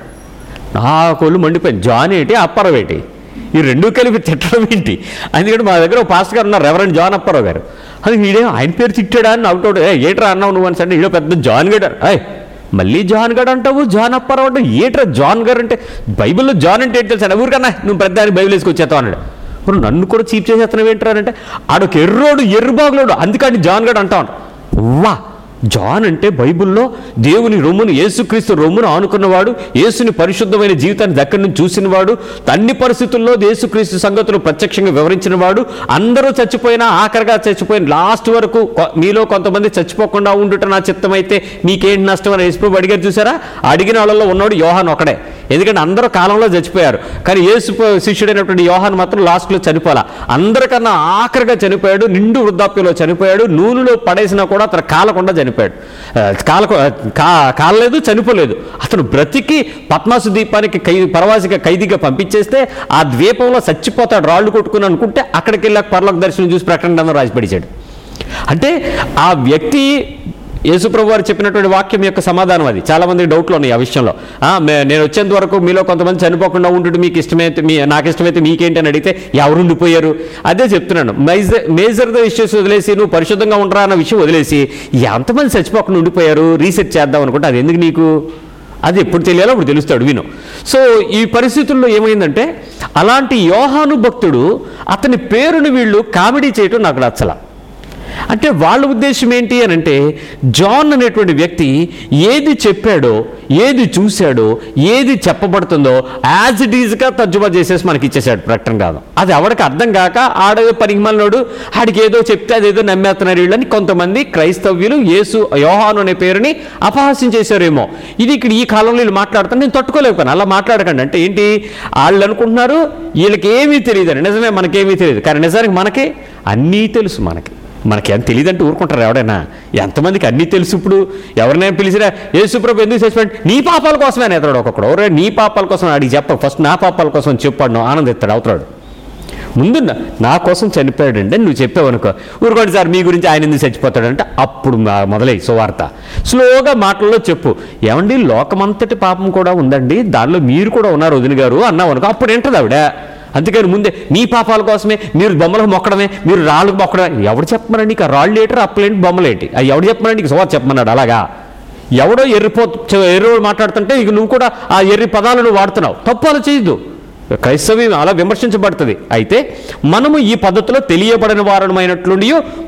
నా కొళ్ళు మండిపోయింది జాన్ ఏంటి అప్పారావు ఏంటి ఈ రెండు కలిపి తిట్టడం ఏంటి అందుకని మా దగ్గర ఒక పాస్టర్ గారు ఉన్నారు రెవరెండ్ జాన్ అప్పారావు గారు అది వీడే ఆయన పేరు తిట్టాడా అని అవుట్ ఏ ఏట్రా అన్నావు నువ్వు అని అంటే ఈడో పెద్ద జాన్ గడారు అయ్ మళ్ళీ జాన్ గడ్ అంటావు జాన్ అప్పారావు అంటే ఏట్రా జాన్ గారు అంటే బైబిల్లో జాన్ అంటే ఏంటి తెలుసా ఊరికన్నా నువ్వు పెద్ద ఆయన బైబిల్ వేసుకొచ్చేస్తావు అన్నాడు మరి నన్ను కూడా చీప్ చేసేస్తున్నావు ఏంట్రా అంటే ఆడొక ఎర్రోడు ఎర్రుబాగులోడు అందుకని జాన్ గడ్ అంటావు వా జాన్ అంటే బైబిల్లో దేవుని రొమ్మును యేసుక్రీస్తు రొమ్మును ఆనుకున్నవాడు యేసుని పరిశుద్ధమైన జీవితాన్ని దగ్గర నుంచి చూసినవాడు అన్ని పరిస్థితుల్లో యేసుక్రీస్తు సంగతులు ప్రత్యక్షంగా వివరించినవాడు అందరూ చచ్చిపోయినా ఆఖరిగా చచ్చిపోయిన లాస్ట్ వరకు కొ- మీలో కొంతమంది చచ్చిపోకుండా ఉండుట నా చిత్తమైతే మీకేంటి నష్టం అని యేసుప్రభు అడిగారు చూసారా అడిగిన వాళ్ళలో ఉన్నవాడు యోహాన్ ఒకడే ఎందుకంటే అందరూ కాలంలో చచ్చిపోయారు కానీ యేసు ప- శిష్యుడైనటువంటి యోహాన్ మాత్రం లాస్ట్లో చనిపోలా అందరికన్నా ఆఖరిగా చనిపోయాడు నిండు వృద్ధాప్యంలో చనిపోయాడు నూనెలో పడేసినా కూడా అతను కాలకుండా చనిపోయాడు ఆ, కాల కా కాలలేదు చనిపోలేదు అతను బ్రతికి పద్మాసు దీపానికి ఖై పరవాసిక ఖైదీగా పంపించేస్తే ఆ ద్వీపంలో చచ్చిపోతాడు రాళ్ళు కొట్టుకుని అనుకుంటే అక్కడికి వెళ్ళాక పరలోక దర్శనం చూసి ప్రకటన రాసి పడిచాడు అంటే ఆ వ్యక్తి యేసుప్రభు వారు చెప్పినటువంటి వాక్యం యొక్క సమాధానం అది చాలా మంది డౌట్లు ఉన్నాయి ఆ విషయంలో ఆ, మే- నేను వచ్చేంత వరకు మీలో కొంతమంది చనిపోకుండా ఉండు మీకు ఇష్టమైతే మీ నాకు ఇష్టమైతే మీకేంటి అని అడిగితే ఎవరు ఉండిపోయారు అదే చెప్తున్నాను మేజర్ మేజర్ ద ఇష్యూస్ వదిలేసి నువ్వు పరిశుద్ధంగా ఉండరా అన్న విషయం వదిలేసి ఎంతమంది చచ్చిపోకుండా ఉండిపోయారు రీసెర్చ్ చేద్దాం అనుకుంటే అది ఎందుకు నీకు అది ఎప్పుడు తెలియాలో అప్పుడు తెలుస్తాడు విను సో ఈ పరిస్థితుల్లో ఏమైందంటే అలాంటి యోహాను భక్తుడు అతని పేరుని వీళ్ళు కామెడీ చేయటం నాకు నచ్చల అంటే వాళ్ళ ఉద్దేశం ఏంటి అని అంటే జాన్ అనేటువంటి వ్యక్తి ఏది చెప్పాడో ఏది చూశాడో ఏది చెప్పబడుతుందో యాజ్ ఇట్ ఈజ్గా తర్జుమా చేసేసి మనకి ఇచ్చేసాడు ప్రకటన కాదు అది ఎవరికి అర్థం కాక ఆడేదో పనికిమల్లోడు ఆడికి ఏదో చెప్తే అదేదో నమ్మేస్తున్నారు వీళ్ళని కొంతమంది క్రైస్తవ్యులు యేసు యోహాను అనే పేరుని అపహాస్యం చేశారేమో ఇది ఇక్కడ ఈ కాలంలో వీళ్ళు మాట్లాడుతాను నేను తట్టుకోలేకపోయాను అలా మాట్లాడకండి అంటే ఏంటి వాళ్ళు అనుకుంటున్నారు వీళ్ళకి ఏమీ తెలియదు అని నిజమే మనకేమీ తెలియదు కానీ నిజానికి మనకి అన్నీ తెలుసు మనకి మనకి ఎంత తెలియదంటే ఊరుకుంటారు ఎవడైనా ఎంతమందికి అన్నీ తెలుసు ఇప్పుడు ఎవరినైనా పిలిచినా యేసుప్రభు ఎందుకు చచ్చిపోయాడు నీ పాపాల కోసమే అని ఎత్తాడు ఒక్కొక్కడు ఎవరే నీ పాపాల కోసం అడిగి చెప్ప ఫస్ట్ నా పాపాల కోసం చెప్పాడు ఆనందిస్తాడు అవుతాడు ముందు నా- నా కోసం చనిపోయాడండి అని నువ్వు చెప్పావు అనుకో ఊరుకోండి సార్ మీ గురించి ఆయన ఎందుకు చచ్చిపోతాడంటే అప్పుడు మా- మొదలై సువార్త స్లోగా మాటల్లో చెప్పు ఏమండి లోకమంతటి పాపం కూడా ఉందండి దానిలో మీరు కూడా ఉన్నారు వదిన గారు అన్నావు అనుకో అప్పుడు ఏంటది ఆవిడ అందుకని ముందే మీ పాపాల కోసమే మీరు బొమ్మలకు మొక్కడమే మీరు రాళ్ళకు మొక్కడమే ఎవడు చెప్పమన్నాడు నీకు ఆ రాళ్ళు ఏంటి అప్పులేంటి బొమ్మలేంటి అది ఎవడు చెప్పమన్నాడు నీకు సువార్త చెప్పమన్నాడు అలాగా ఎవడో ఎర్రిపో ఎర్రోడు మాట్లాడుతుంటే ఇక నువ్వు కూడా ఆ ఎర్రి పదాలను వాడుతున్నావు తప్పు అలా చేయొద్దు క్రైస్తవ్యం అలా విమర్శించబడుతుంది అయితే మనము ఈ పద్ధతిలో తెలియబడిన వారమైనట్లుండి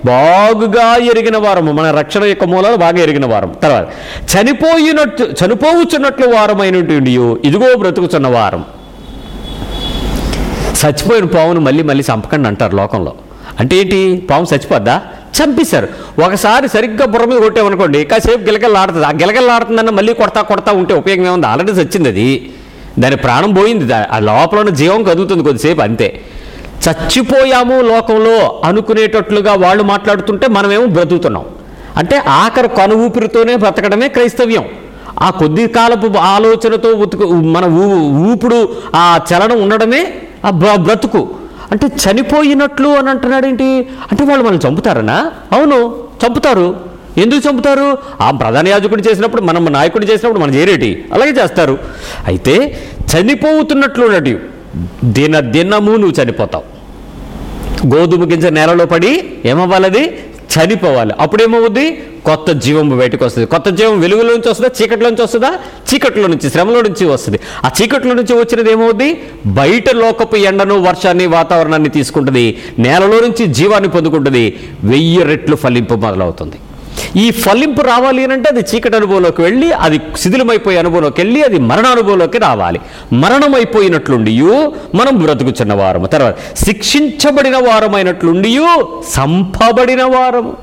బాగుగా ఎరిగిన వారము మన రక్షణ యొక్క మూలాలు బాగా ఎరిగిన వారం తర్వాత చనిపోయినట్టు చనిపోవచ్చున్నట్లు వారమైనటువంటి ఇదిగో బ్రతుకుతున్న వారం చచ్చిపోయిన పావును మళ్ళీ మళ్ళీ చంపకండి అంటారు లోకంలో అంటే ఏంటి పాము చచ్చిపోద్దా చంపేశారు ఒకసారి సరిగ్గా బుర్ర మీద కొట్టామనుకోండి కాసేపు గిలగల్లాడుతుంది ఆ గిలగల్లాడుతుందన్న మళ్ళీ కొడతా కొడతా ఉంటే ఉపయోగం ఏముంది ఆల్రెడీ చచ్చింది అది దాని ప్రాణం పోయింది దా- ఆ లోపల ఉన్న జీవం కదులుతుంది కొద్దిసేపు అంతే చచ్చిపోయాము లోకంలో అనుకునేటట్లుగా వాళ్ళు మాట్లాడుతుంటే మనమేమో బ్రతుకుతున్నాం అంటే ఆఖరి కను ఊపిరితోనే బ్రతకడమే క్రైస్తవ్యం ఆ కొద్ది కాలపు ఆలోచనతో ఉతుకు మన ఊ ఊపుడు ఆ చలనం ఉండడమే ఆ బ్ర- బ్రతుకు అంటే చనిపోయినట్లు అని అంటున్నాడేంటి అంటే వాళ్ళు మనల్ని చంపుతారనా అవును చంపుతారు ఎందుకు చంపుతారు ఆ ప్రధాన యాజకుడు చేసినప్పుడు మనం నాయకుడు చేసినప్పుడు మనం చేయరేటి అలాగే చేస్తారు అయితే చనిపోతున్నట్లు ఉన్నట్టు దిన దినము నువ్వు చనిపోతావు గోధుమ గింజ నేలలో పడి ఏమవ్వాలది చనిపోవాలి అప్పుడేమవుద్ది కొత్త జీవం బయటకు వస్తుంది కొత్త జీవం వెలుగులోంచి వస్తుందా చీకటిలోంచి వస్తుందా చీకట్లో నుంచి శ్రమలో నుంచి వస్తుంది ఆ చీకట్లో నుంచి వచ్చినది ఏమవుద్ది బయట లోకపు ఎండను వర్షాన్ని వాతావరణాన్ని తీసుకుంటుంది నేలలో నుంచి జీవాన్ని పొందుకుంటుంది వెయ్యి రెట్లు ఫలింపు మొదలవుతుంది ఈ ఫలింపు రావాలి అని అంటే అది చీకటి అనుభవంలోకి వెళ్ళి అది శిథిలమైపోయే అనుభవంలోకి వెళ్ళి అది మరణ అనుభవంలోకి రావాలి మరణమైపోయినట్లుండి మనం బ్రతుకుచున్న వారము తర్వాత శిక్షించబడిన వారమైనట్లుండి సంపబడిన వారము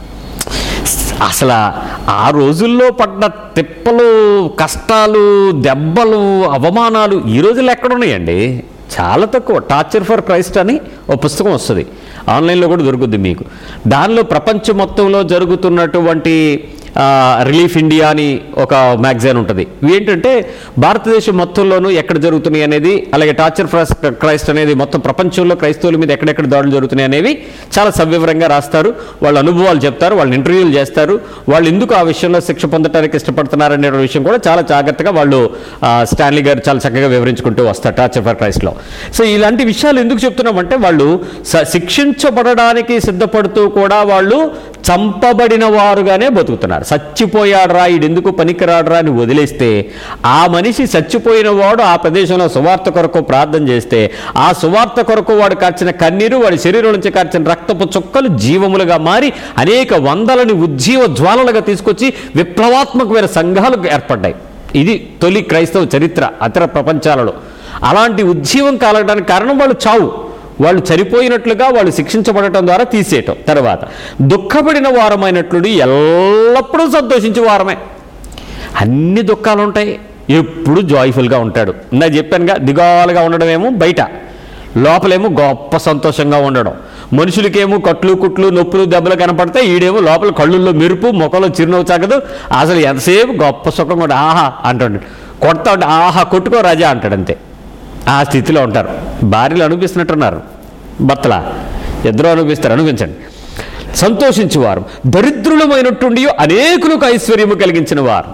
అసలు ఆ రోజుల్లో పడ్డ తిప్పలు కష్టాలు దెబ్బలు అవమానాలు ఈ రోజుల్లో ఎక్కడున్నాయండి చాలా తక్కువ టార్చర్ ఫర్ క్రైస్ట్ అని ఓ పుస్తకం వస్తుంది ఆన్లైన్లో కూడా దొరుకుద్ది మీకు దానిలో ప్రపంచం మొత్తంలో జరుగుతున్నటువంటి ఆ, రిలీఫ్ ఇండియా అని ఒక మ్యాగజైన్ ఉంటుంది ఇవి ఏంటంటే భారతదేశం మొత్తంలోనూ ఎక్కడ జరుగుతున్నాయి అనేది అలాగే టార్చర్ ఫర్ క్రైస్ట్ అనేది మొత్తం ప్రపంచంలో క్రైస్తవుల మీద ఎక్కడెక్కడ దాడులు జరుగుతున్నాయి అనేవి చాలా సవివరంగా రాస్తారు వాళ్ళ అనుభవాలు చెప్తారు వాళ్ళని ఇంటర్వ్యూలు చేస్తారు వాళ్ళు ఎందుకు ఆ విషయంలో శిక్ష పొందడానికి ఇష్టపడుతున్నారు అనే విషయం కూడా చాలా జాగ్రత్తగా వాళ్ళు ఆ, స్టాన్లీ గారు చాలా చక్కగా వివరించుకుంటూ వస్తారు టార్చర్ ఫర్ క్రైస్ట్లో సో ఇలాంటి విషయాలు ఎందుకు చెప్తున్నామంటే వాళ్ళు స- శిక్షించబడడానికి సిద్ధపడుతూ కూడా వాళ్ళు చంపబడిన వారుగానే బతుకుతున్నారు చచ్చిపోయాడురా ఈడు ఎందుకు పనికిరాడురా అని వదిలేస్తే ఆ మనిషి చచ్చిపోయిన వాడు ఆ ప్రదేశంలో సువార్త కొరకు ప్రార్థన చేస్తే ఆ సువార్త కొరకు వాడు కార్చిన కన్నీరు వాడి శరీరం నుంచి కార్చిన రక్తపు చుక్కలు జీవములుగా మారి అనేక వందలని ఉజ్జీవ జ్వాలలుగా తీసుకొచ్చి విప్లవాత్మకమైన సంఘాలు ఏర్పడ్డాయి ఇది తొలి క్రైస్తవ చరిత్ర ఇతర ప్రపంచాలలో అలాంటి ఉజ్జీవం కలగడానికి కారణం వాళ్ళు చావు వాళ్ళు చనిపోయినట్లుగా వాళ్ళు శిక్షించబడటం ద్వారా తీసేయటం తర్వాత దుఃఖపడిన వారమైనట్లు ఎల్లప్పుడూ సంతోషించే వారమే అన్ని దుఃఖాలు ఉంటాయి ఎప్పుడు జాయ్ఫుల్గా ఉంటాడు ఇందా చెప్పానుగా దిగాలుగా ఉండడమేమో బయట లోపలేమో గొప్ప సంతోషంగా ఉండడం మనుషులకేమో కట్లు కుట్లు నొప్పులు దెబ్బలు కనపడితే ఈడేమో లోపల కళ్ళుల్లో మెరుపు ముఖంలో చిరునవ్వు చాగదు అసలు ఎంతసేపు గొప్ప సుఖం కూడా ఆహా అంటాడు కొడతా ఉంటే ఆహా కొట్టుకో రాజా అంటాడు అంతే ఆ స్థితిలో ఉంటారు భార్యలు అనిపిస్తున్నట్టున్నారు భర్తల ఇద్దరు అనిపిస్తారు అనిపించండి సంతోషించేవారు దరిద్రులమైనట్టుండి అనేకులకు ఐశ్వర్యము కలిగించిన వారు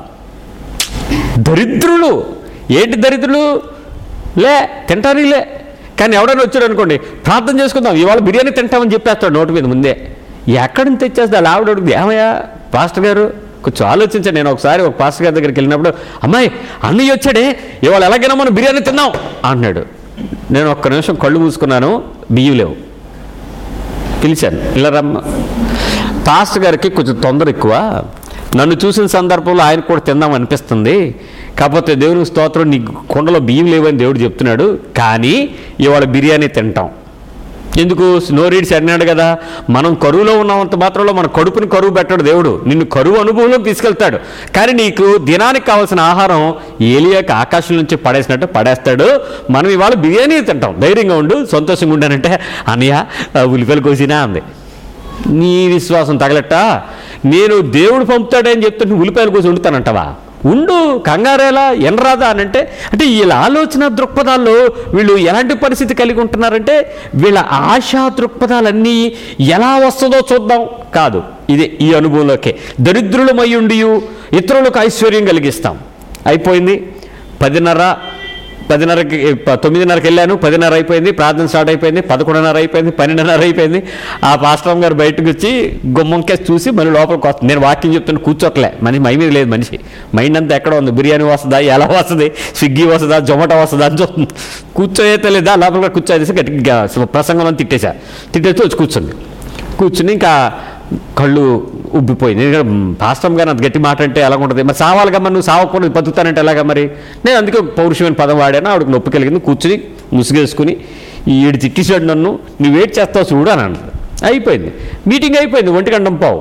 దరిద్రులు ఏంటి దరిద్రులు లే తింటానికి లే కానీ ఎవడైనా వచ్చాడు అనుకోండి ప్రార్థన చేసుకుందాం ఇవాళ బిర్యానీ తింటామని చెప్పేస్తాడు నోటి మీద ముందే ఎక్కడి నుంచి తెచ్చేస్తా ఆవిడ అడుగుతుంది ఏమయ్యా పాస్టర్ గారు కొంచెం ఆలోచించండి నేను ఒకసారి ఒక పాస్టర్ గారి దగ్గరికి వెళ్ళినప్పుడు అమ్మాయి అన్నయ్య వచ్చాడే ఇవాళ ఎలాగైనా మనం బిర్యానీ తిందాం అన్నాడు నేను ఒక్క నిమిషం కళ్ళు మూసుకున్నాను బియ్యం లేవు పిలిచాను ఇలా రమ్మ పాస్టర్ గారికి కొంచెం తొందర ఎక్కువ నన్ను చూసిన సందర్భంలో ఆయన కూడా తిందాం అనిపిస్తుంది కాకపోతే దేవునికి స్తోత్రం నీ కుండలో బియ్యం లేవని దేవుడు చెప్తున్నాడు కానీ ఇవాళ బిర్యానీ తింటాం ఎందుకు స్నోరీడ్స్ అన్నాడు కదా మనం కరువులో ఉన్నంత మాత్రంలో మన కడుపుని కరువు పెట్టాడు దేవుడు నిన్ను కరువు అనుభవంలోకి తీసుకెళ్తాడు కానీ నీకు దినానికి కావాల్సిన ఆహారం ఏలియాకి ఆకాశం నుంచి పడేసినట్టు పడేస్తాడు మనం ఇవాళ బిర్యానీ తింటాం ధైర్యంగా ఉండు సంతోషంగా ఉండానంటే అన్నయ్య ఆ ఉల్లిపాయలు కోసినా అంది నీ విశ్వాసం తగలట నేను దేవుడు పంపుతాడని చెప్తే నువ్వు ఉల్లిపాయలు కోసి వండుతానంటావా ఉండు కంగారేలా ఎనరాదా అని అంటే అంటే వీళ్ళ ఆలోచన దృక్పథాల్లో వీళ్ళు ఎలాంటి పరిస్థితి కలిగి ఉంటున్నారంటే వీళ్ళ ఆశా దృక్పథాలన్నీ ఎలా వస్తుందో చూద్దాం కాదు ఇదే ఈ అనుభవంలోకే దరిద్రులమయ్యుండి ఇతరులకు ఐశ్వర్యం కలిగిస్తాం అయిపోయింది పదిన్నర పదిన్నరకి ప- తొమ్మిదిన్నరకి వెళ్ళాను పదిన్నర అయిపోయింది ప్రార్థన స్టార్ట్ అయిపోయింది పదకొండున్నర అయిపోయింది పన్నెండున్నర అయిపోయింది ఆ పాస్టమ్ గారు బయటకు వచ్చి గుమ్మంకేసి చూసి మళ్ళీ లోపలికి వస్తుంది నేను వాక్యం చెప్తున్నా కూర్చోట్లే మనిషి మై మీద లేదు మనిషి మైండ్ అంతా ఎక్కడ ఉంది బిర్యానీ వస్తుందా ఎలా వస్తుంది స్విగ్గీ వస్తుందా జొమాటో వస్తుందా అని చూస్తుంది కూర్చోయితే లేదా లోపల కూర్చోదేసి గట్టిగా ప్రసంగం తిట్టేశా తిట్టేసి వచ్చి కూర్చుంది కూర్చుని ఇంకా కళ్ళు ఉబ్బిపోయింది ఎందుకంటే పాస్టమ్ గారు అంత గట్టి మాట అంటే ఎలా ఉంటుంది మరి సావాలిగా మరి నువ్వు సావకుండా బతుకుతానంటే ఎలాగా మరి నేను అందుకే ఒక పౌరుషమైన పదం వాడాను ఆవిడకి నొప్పి కలిగింది కూర్చుని ముసుగేసుకుని ఈడు తిట్టేశాడు నన్ను నువ్వు వెయిట్ చేస్తావు చూడు అని అన్నాడు అయిపోయింది మీటింగ్ అయిపోయింది ఒంటి గంటం పావు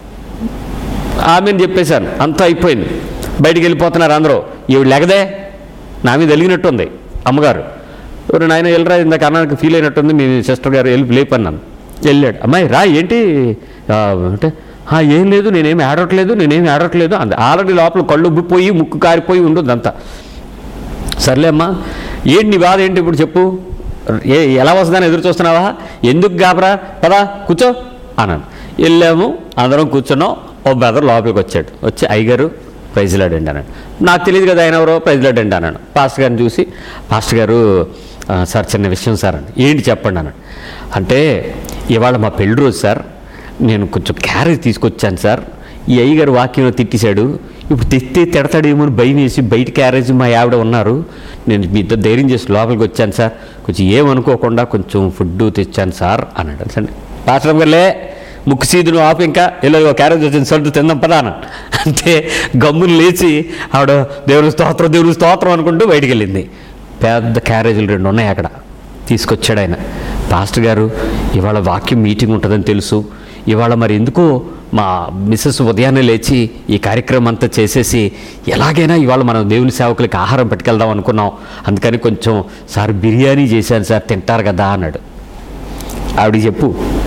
ఆమెను చెప్పేశాను అంతా అయిపోయింది బయటికి వెళ్ళిపోతున్నారు అందరూ ఈవిడ లెగదే నా మీద వెలిగినట్టుంది అమ్మగారు ఎవరు నాయన వెళ్ళరా ఇందాక అన్నానికి ఫీల్ అయినట్టుంది మీ సిస్టర్ గారు వెళ్ళి లేపన్నాను వెళ్ళాడు అమ్మాయి రా ఏంటి ఆ, అంటే "ఆ, ఏం లేదు నేనేమి ఆడట్లేదు నేనేమి ఆడట్లేదు అంద ఆల్రెడీ లోపల కళ్ళు ఉబ్బిపోయి ముక్కు కారిపోయి ఉంటుంది అంతా సర్లే అమ్మా ఏంటి నీ బాధ ఏంటి ఇప్పుడు చెప్పు ఏ ఎలా వస్తుందని ఎదురు చూస్తున్నావా ఎందుకు గాబరా పదా కూర్చో అన్నాను వెళ్ళాము అందరం కూర్చున్నాం ఓ బ్రదర్ లోపలికి వచ్చాడు వచ్చి అయ్యగారు ప్రైజ్లాడండి అన్నాడు నాకు తెలియదు కదా ఆయన ఎవరో ప్రైజ్లాడండి అన్నాడు పాస్టర్ గారిని చూసి పాస్టర్ గారు "ఆ, సార్ చిన్న విషయం సార్ అండి ఏంటి చెప్పండి అన్నాడు అంటే ఇవాళ మా పెళ్లి రోజు సార్ నేను కొంచెం క్యారేజ్ తీసుకొచ్చాను సార్ ఈ అయ్యగారు వాక్యంలో తిట్టేశాడు ఇప్పుడు తెస్తే తిడతాడేమో అని భయం వేసి బయట క్యారేజ్ మా ఆవిడ ఉన్నారు నేను మీతో ధైర్యం చేసి లోపలికి వచ్చాను సార్ కొంచెం ఏమనుకోకుండా కొంచెం ఫుడ్ తెచ్చాను సార్ అన్నాడు సరే పాస్టర్ గారులే ముక్కు సీదును ఆపు ఇంకా ఇలా ఓ క్యారేజ్ వచ్చింది సర్దు తిందాం పదా అన్నాడు అంటే గమ్మును లేచి ఆవిడ దేవుని స్తోత్రం దేవుని స్తోత్రం అనుకుంటూ బయటికి వెళ్ళింది పెద్ద క్యారేజీలు రెండు ఉన్నాయి అక్కడ తీసుకొచ్చాడు ఆయన పాస్టర్ గారు ఇవాళ వాక్యం మీటింగ్ ఉంటుందని తెలుసు ఇవాళ మరి ఎందుకో మా మిస్సెస్ ఉదయాన్నే లేచి ఈ కార్యక్రమం అంతా చేసేసి ఎలాగైనా ఇవాళ మనం దేవుని సేవకులకి ఆహారం పట్టుకెళ్దాం అనుకున్నాం అందుకని కొంచెం సార్ బిర్యానీ చేశాను సార్ తింటారు కదా అన్నాడు ఆవిడ చెప్పు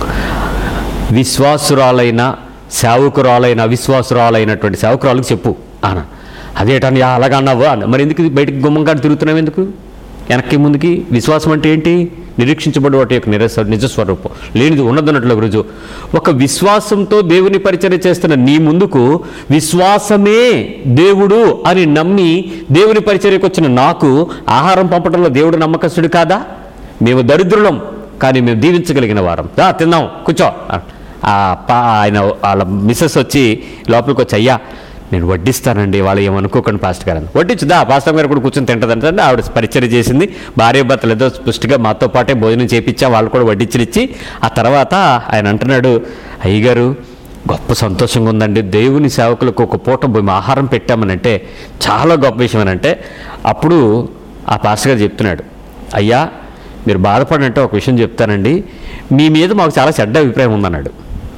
విశ్వాసురాలైన సేవకురాలైన అవిశ్వాసురాలైనటువంటి సేవకురాలకు చెప్పు అన అదేటని అలాగన్నావు అన్న మరి ఎందుకు బయటకు గుమ్మంగా తిరుగుతున్నావు ఎందుకు వెనక్కి ముందుకి విశ్వాసం అంటే ఏంటి నిరీక్షించబడి వాటి యొక్క నిరస నిజస్వరూపం లేనిది ఉన్నదన్నట్లు రుజువు ఒక విశ్వాసంతో దేవుని పరిచయం చేస్తున్న నీ ముందుకు విశ్వాసమే దేవుడు అని నమ్మి దేవుని పరిచర్యకు వచ్చిన నాకు ఆహారం పంపడంలో దేవుడు నమ్మకస్తుడు కాదా మేము దరిద్రులం కానీ మేము దీవించగలిగిన వారం దా తిందాం కూర్చో ఆ పా ఆయన వాళ్ళ మిస్సెస్ వచ్చి లోపలికి వచ్చి అయ్యా నేను వడ్డిస్తానండి వాళ్ళు ఏమనుకోకండి పాస్టర్ గారు అని వడ్డించు దా పాస్టర్ గారు కూడా కూర్చొని తింటదంటే ఆవిడ పరిచయం చేసింది భార్య భర్తలు ఏదో పుష్టిగా మాతో పాటే భోజనం చేపించా వాళ్ళు కూడా వడ్డించినిచ్చి ఆ తర్వాత ఆయన అంటున్నాడు అయ్యగారు గొప్ప సంతోషంగా ఉందండి దేవుని సేవకులకు ఒక పూట మేము ఆహారం పెట్టామనంటే చాలా గొప్ప విషయం అని అంటే అప్పుడు ఆ పాస్టర్ గారు చెప్తున్నాడు అయ్యా మీరు బాధపడినట్టు ఒక విషయం చెప్తానండి మీ మీద మాకు చాలా చెడ్డ అభిప్రాయం ఉందన్నాడు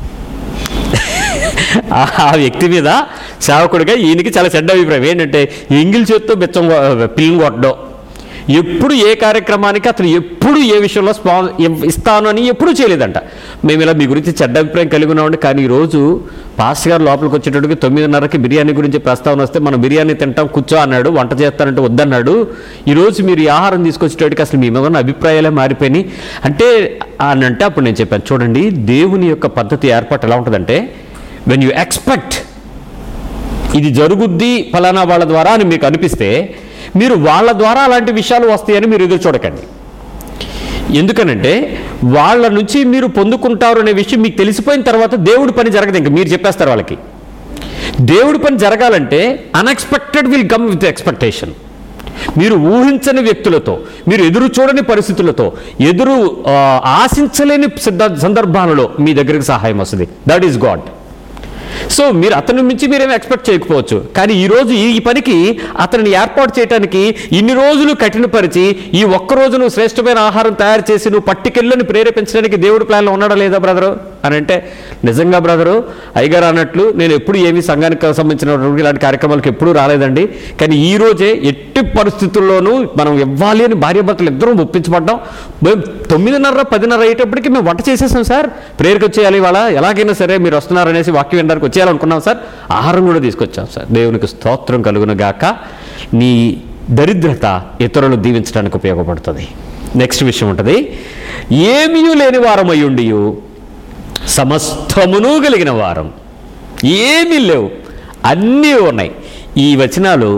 ఆ- ఆ వ్యక్తి మీద సేవకుడిగా ఈయనకి చాలా చెడ్డ అభిప్రాయం ఏంటంటే ఎంగిల్ చేత్తో బెచ్చం కొ- పిల్లని కొట్టడం ఎప్పుడు ఏ కార్యక్రమానికి అతను ఎప్పుడు ఏ విషయంలో స్పా ఇవ్- ఇస్తాను అని ఎప్పుడూ చేయలేదంట మేము ఇలా మీ గురించి చెడ్డ అభిప్రాయం కలిగి ఉన్నామండి కానీ ఈరోజు పాస్ గారు లోపలికి వచ్చేటప్పటికి తొమ్మిదిన్నరకి బిర్యానీ గురించి ప్రస్తావన వస్తే మనం బిర్యానీ తింటాం కూర్చో అన్నాడు వంట చేస్తానంటే వద్దన్నాడు ఈరోజు మీరు ఈ ఆహారం తీసుకొచ్చేటప్పటికి అసలు మీ మీద ఉన్న అభిప్రాయాలే మారిపోయినాయి అంటే అని అంటే అప్పుడు నేను చెప్పాను చూడండి దేవుని యొక్క పద్ధతి ఏర్పాటు ఎలా ఉంటుందంటే వెన్ యూ ఎక్స్పెక్ట్ ఇది జరుగుద్ది ఫలానా వాళ్ళ ద్వారా అని మీకు అనిపిస్తే మీరు వాళ్ళ ద్వారా అలాంటి విషయాలు వస్తాయని మీరు ఎదురు చూడకండి ఎందుకనంటే వాళ్ళ నుంచి మీరు పొందుకుంటారు అనే విషయం మీకు తెలిసిపోయిన తర్వాత దేవుడి పని జరగదు ఇంకా మీరు చెప్పేస్తారు వాళ్ళకి దేవుడి పని జరగాలంటే unexpected will come with expectation మీరు ఊహించని వ్యక్తులతో మీరు ఎదురు చూడని పరిస్థితులతో ఎదురు ఆ, ఆశించలేని సిద్ధ సందర్భాలలో మీ దగ్గరికి సహాయం వస్తుంది దట్ ఈస్ గాడ్ సో మీరు అతని నుంచి మీరేమి ఎక్స్పెక్ట్ చేయకపోవచ్చు కానీ ఈ రోజు ఈ ఈ పనికి అతనిని ఏర్పాటు చేయడానికి ఇన్ని రోజులు కఠినపరిచి ఈ ఒక్క రోజు నువ్వు శ్రేష్టమైన ఆహారం తయారు చేసి నువ్వు పట్టుకెళ్ళని ప్రేరేపించడానికి దేవుడి ప్లాన్లో ఉన్నాడా లేదా బ్రదరు అని అంటే నిజంగా బ్రదరు అయ్యగారు అన్నట్లు నేను ఎప్పుడు ఏమీ సంఘానికి సంబంధించినటువంటి ఇలాంటి కార్యక్రమాలకు ఎప్పుడూ రాలేదండి కానీ ఈ రోజే ఎట్టి పరిస్థితుల్లోనూ మనం ఇవ్వాలి అని భార్యాభర్తలు ఇద్దరం ఒప్పించబడ్డాం మేము తొమ్మిదిన్నర పదిన్నర అయ్యేటప్పటికి మేము వంట చేసేసాం సార్ ప్రేయర్కి వచ్చేయాలి ఇవాళ ఎలాగైనా సరే మీరు వస్తున్నారనేసి వాక్యం వినడానికి వచ్చేయాలనుకున్నాం సార్ ఆహారం కూడా తీసుకొచ్చాం సార్ దేవునికి స్తోత్రం కలుగును గాక నీ దరిద్రత ఇతరులు దీవించడానికి ఉపయోగపడుతుంది నెక్స్ట్ విషయం ఉంటుంది ఏమీ లేని వారం అయ్యుండి సమస్తమును కలిగిన వారం ఏమీ లేవు అన్నీ ఉన్నాయి ఈ వచనాలు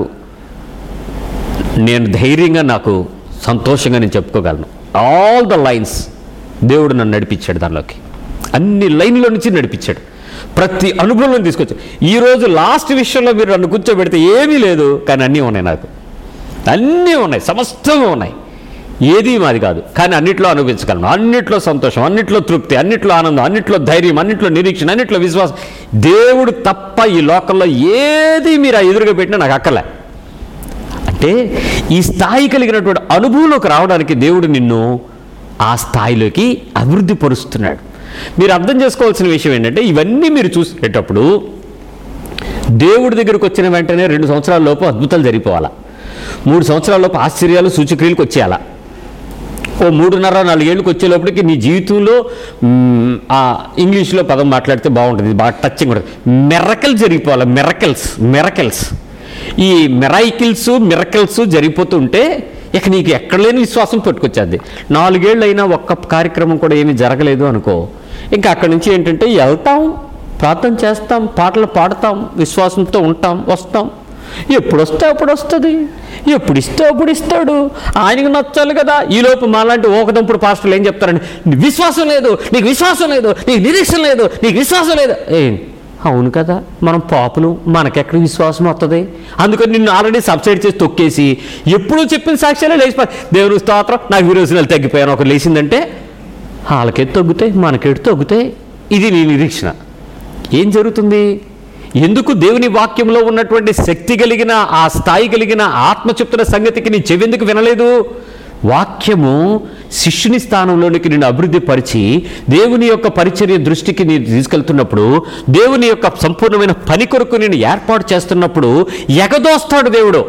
నేను ధైర్యంగా నాకు సంతోషంగా నేను చెప్పుకోగలను ఆల్ ద లైన్స్ దేవుడు నన్ను నడిపించాడు దానిలోకి అన్ని లైన్ల నుంచి నడిపించాడు ప్రతి అనుభవంలో తీసుకొచ్చాడు ఈరోజు లాస్ట్ విషయంలో మీరు నన్ను కూర్చోబెడితే ఏమీ లేదు కానీ అన్నీ ఉన్నాయి నాకు అన్నీ ఉన్నాయి సమస్తము ఉన్నాయి ఏది మాది కాదు కానీ అన్నిట్లో అనుభవించగలను అన్నిట్లో సంతోషం అన్నిట్లో తృప్తి అన్నిట్లో ఆనందం అన్నిట్లో ధైర్యం అన్నిట్లో నిరీక్షణ అన్నిట్లో విశ్వాసం దేవుడు తప్ప ఈ లోకంలో ఏది మీరు ఆ ఎదురుగా పెట్టినా నాకు అక్కలే అంటే ఈ స్థాయి కలిగినటువంటి అనుభవంలోకి రావడానికి దేవుడు నిన్ను ఆ స్థాయిలోకి అభివృద్ధి పరుస్తున్నాడు మీరు అర్థం చేసుకోవాల్సిన విషయం ఏంటంటే ఇవన్నీ మీరు చూసేటప్పుడు దేవుడి దగ్గరకు వచ్చిన వెంటనే రెండు సంవత్సరాల లోపు అద్భుతాలు జరిగిపోవాలా మూడు సంవత్సరాల లోపు ఆశ్చర్యాలు సూచక్రియలకు వచ్చేయాలా ఓ మూడున్నర నాలుగేళ్ళకి వచ్చేలోపలికి నీ జీవితంలో మ్, ఆ ఇంగ్లీష్లో పదం మాట్లాడితే బాగుంటుంది బాగా టచింగ్ ఉంటుంది మెరకల్ జరిగిపోవాలి మెరకల్స్ మెరకల్స్ ఈ మెరైకిల్స్ మిరకల్స్ జరిగిపోతుంటే ఇక నీకు ఎక్కడ లేని విశ్వాసం పట్టుకొచ్చేది నాలుగేళ్ళు అయినా ఒక్క కార్యక్రమం కూడా ఏమీ జరగలేదు అనుకో ఇంకా అక్కడి నుంచి ఏంటంటే వెళ్తాం ప్రార్థన చేస్తాం పాటలు పాడతాం విశ్వాసంతో ఉంటాం వస్తాం ఎప్పుడు వస్తే అప్పుడు వస్తుంది ఎప్పుడు ఇస్తే అప్పుడు ఇస్తాడు ఆయనకు నచ్చాలి కదా ఈలోపు మాలాంటి ఓకదంపుడు పాస్టర్లు ఏం చెప్తారండి "నీకు విశ్వాసం లేదు నీకు విశ్వాసం లేదు నీకు నిరీక్షణ లేదు నీకు విశ్వాసం లేదు ఏ అవును కదా మనం పాపులు మనకెక్కడ విశ్వాసం వస్తుంది అందుకని నిన్ను ఆల్రెడీ సబ్సైడ్ చేసి తొక్కేసి ఎప్పుడు చెప్పిన సాక్ష్యాలే లేచిపో దేవుని స్తోత్రం నాకు విరోచనాలు తగ్గిపోయాను ఒకరు లేచిందంటే వాళ్ళకే తగ్గుతాయి మనకెటు తగ్గుతాయి ఇది నీ నిరీక్షణ ఏం జరుగుతుంది ఎందుకు దేవుని వాక్యంలో ఉన్నటువంటి శక్తి కలిగిన ఆ స్థాయి కలిగిన ఆత్మ చెప్తున్న సంగతికి నీ చెవెందుకు వినలేదు వాక్యము శిష్యుని స్థానంలోనికి నేను అభివృద్ధి పరిచి దేవుని యొక్క పరిచర్య దృష్టికి నేను తీసుకెళ్తున్నప్పుడు దేవుని యొక్క సంపూర్ణమైన పని కొరకు నేను ఏర్పాటు చేస్తున్నప్పుడు ఎగదోస్తాడు దేవుడు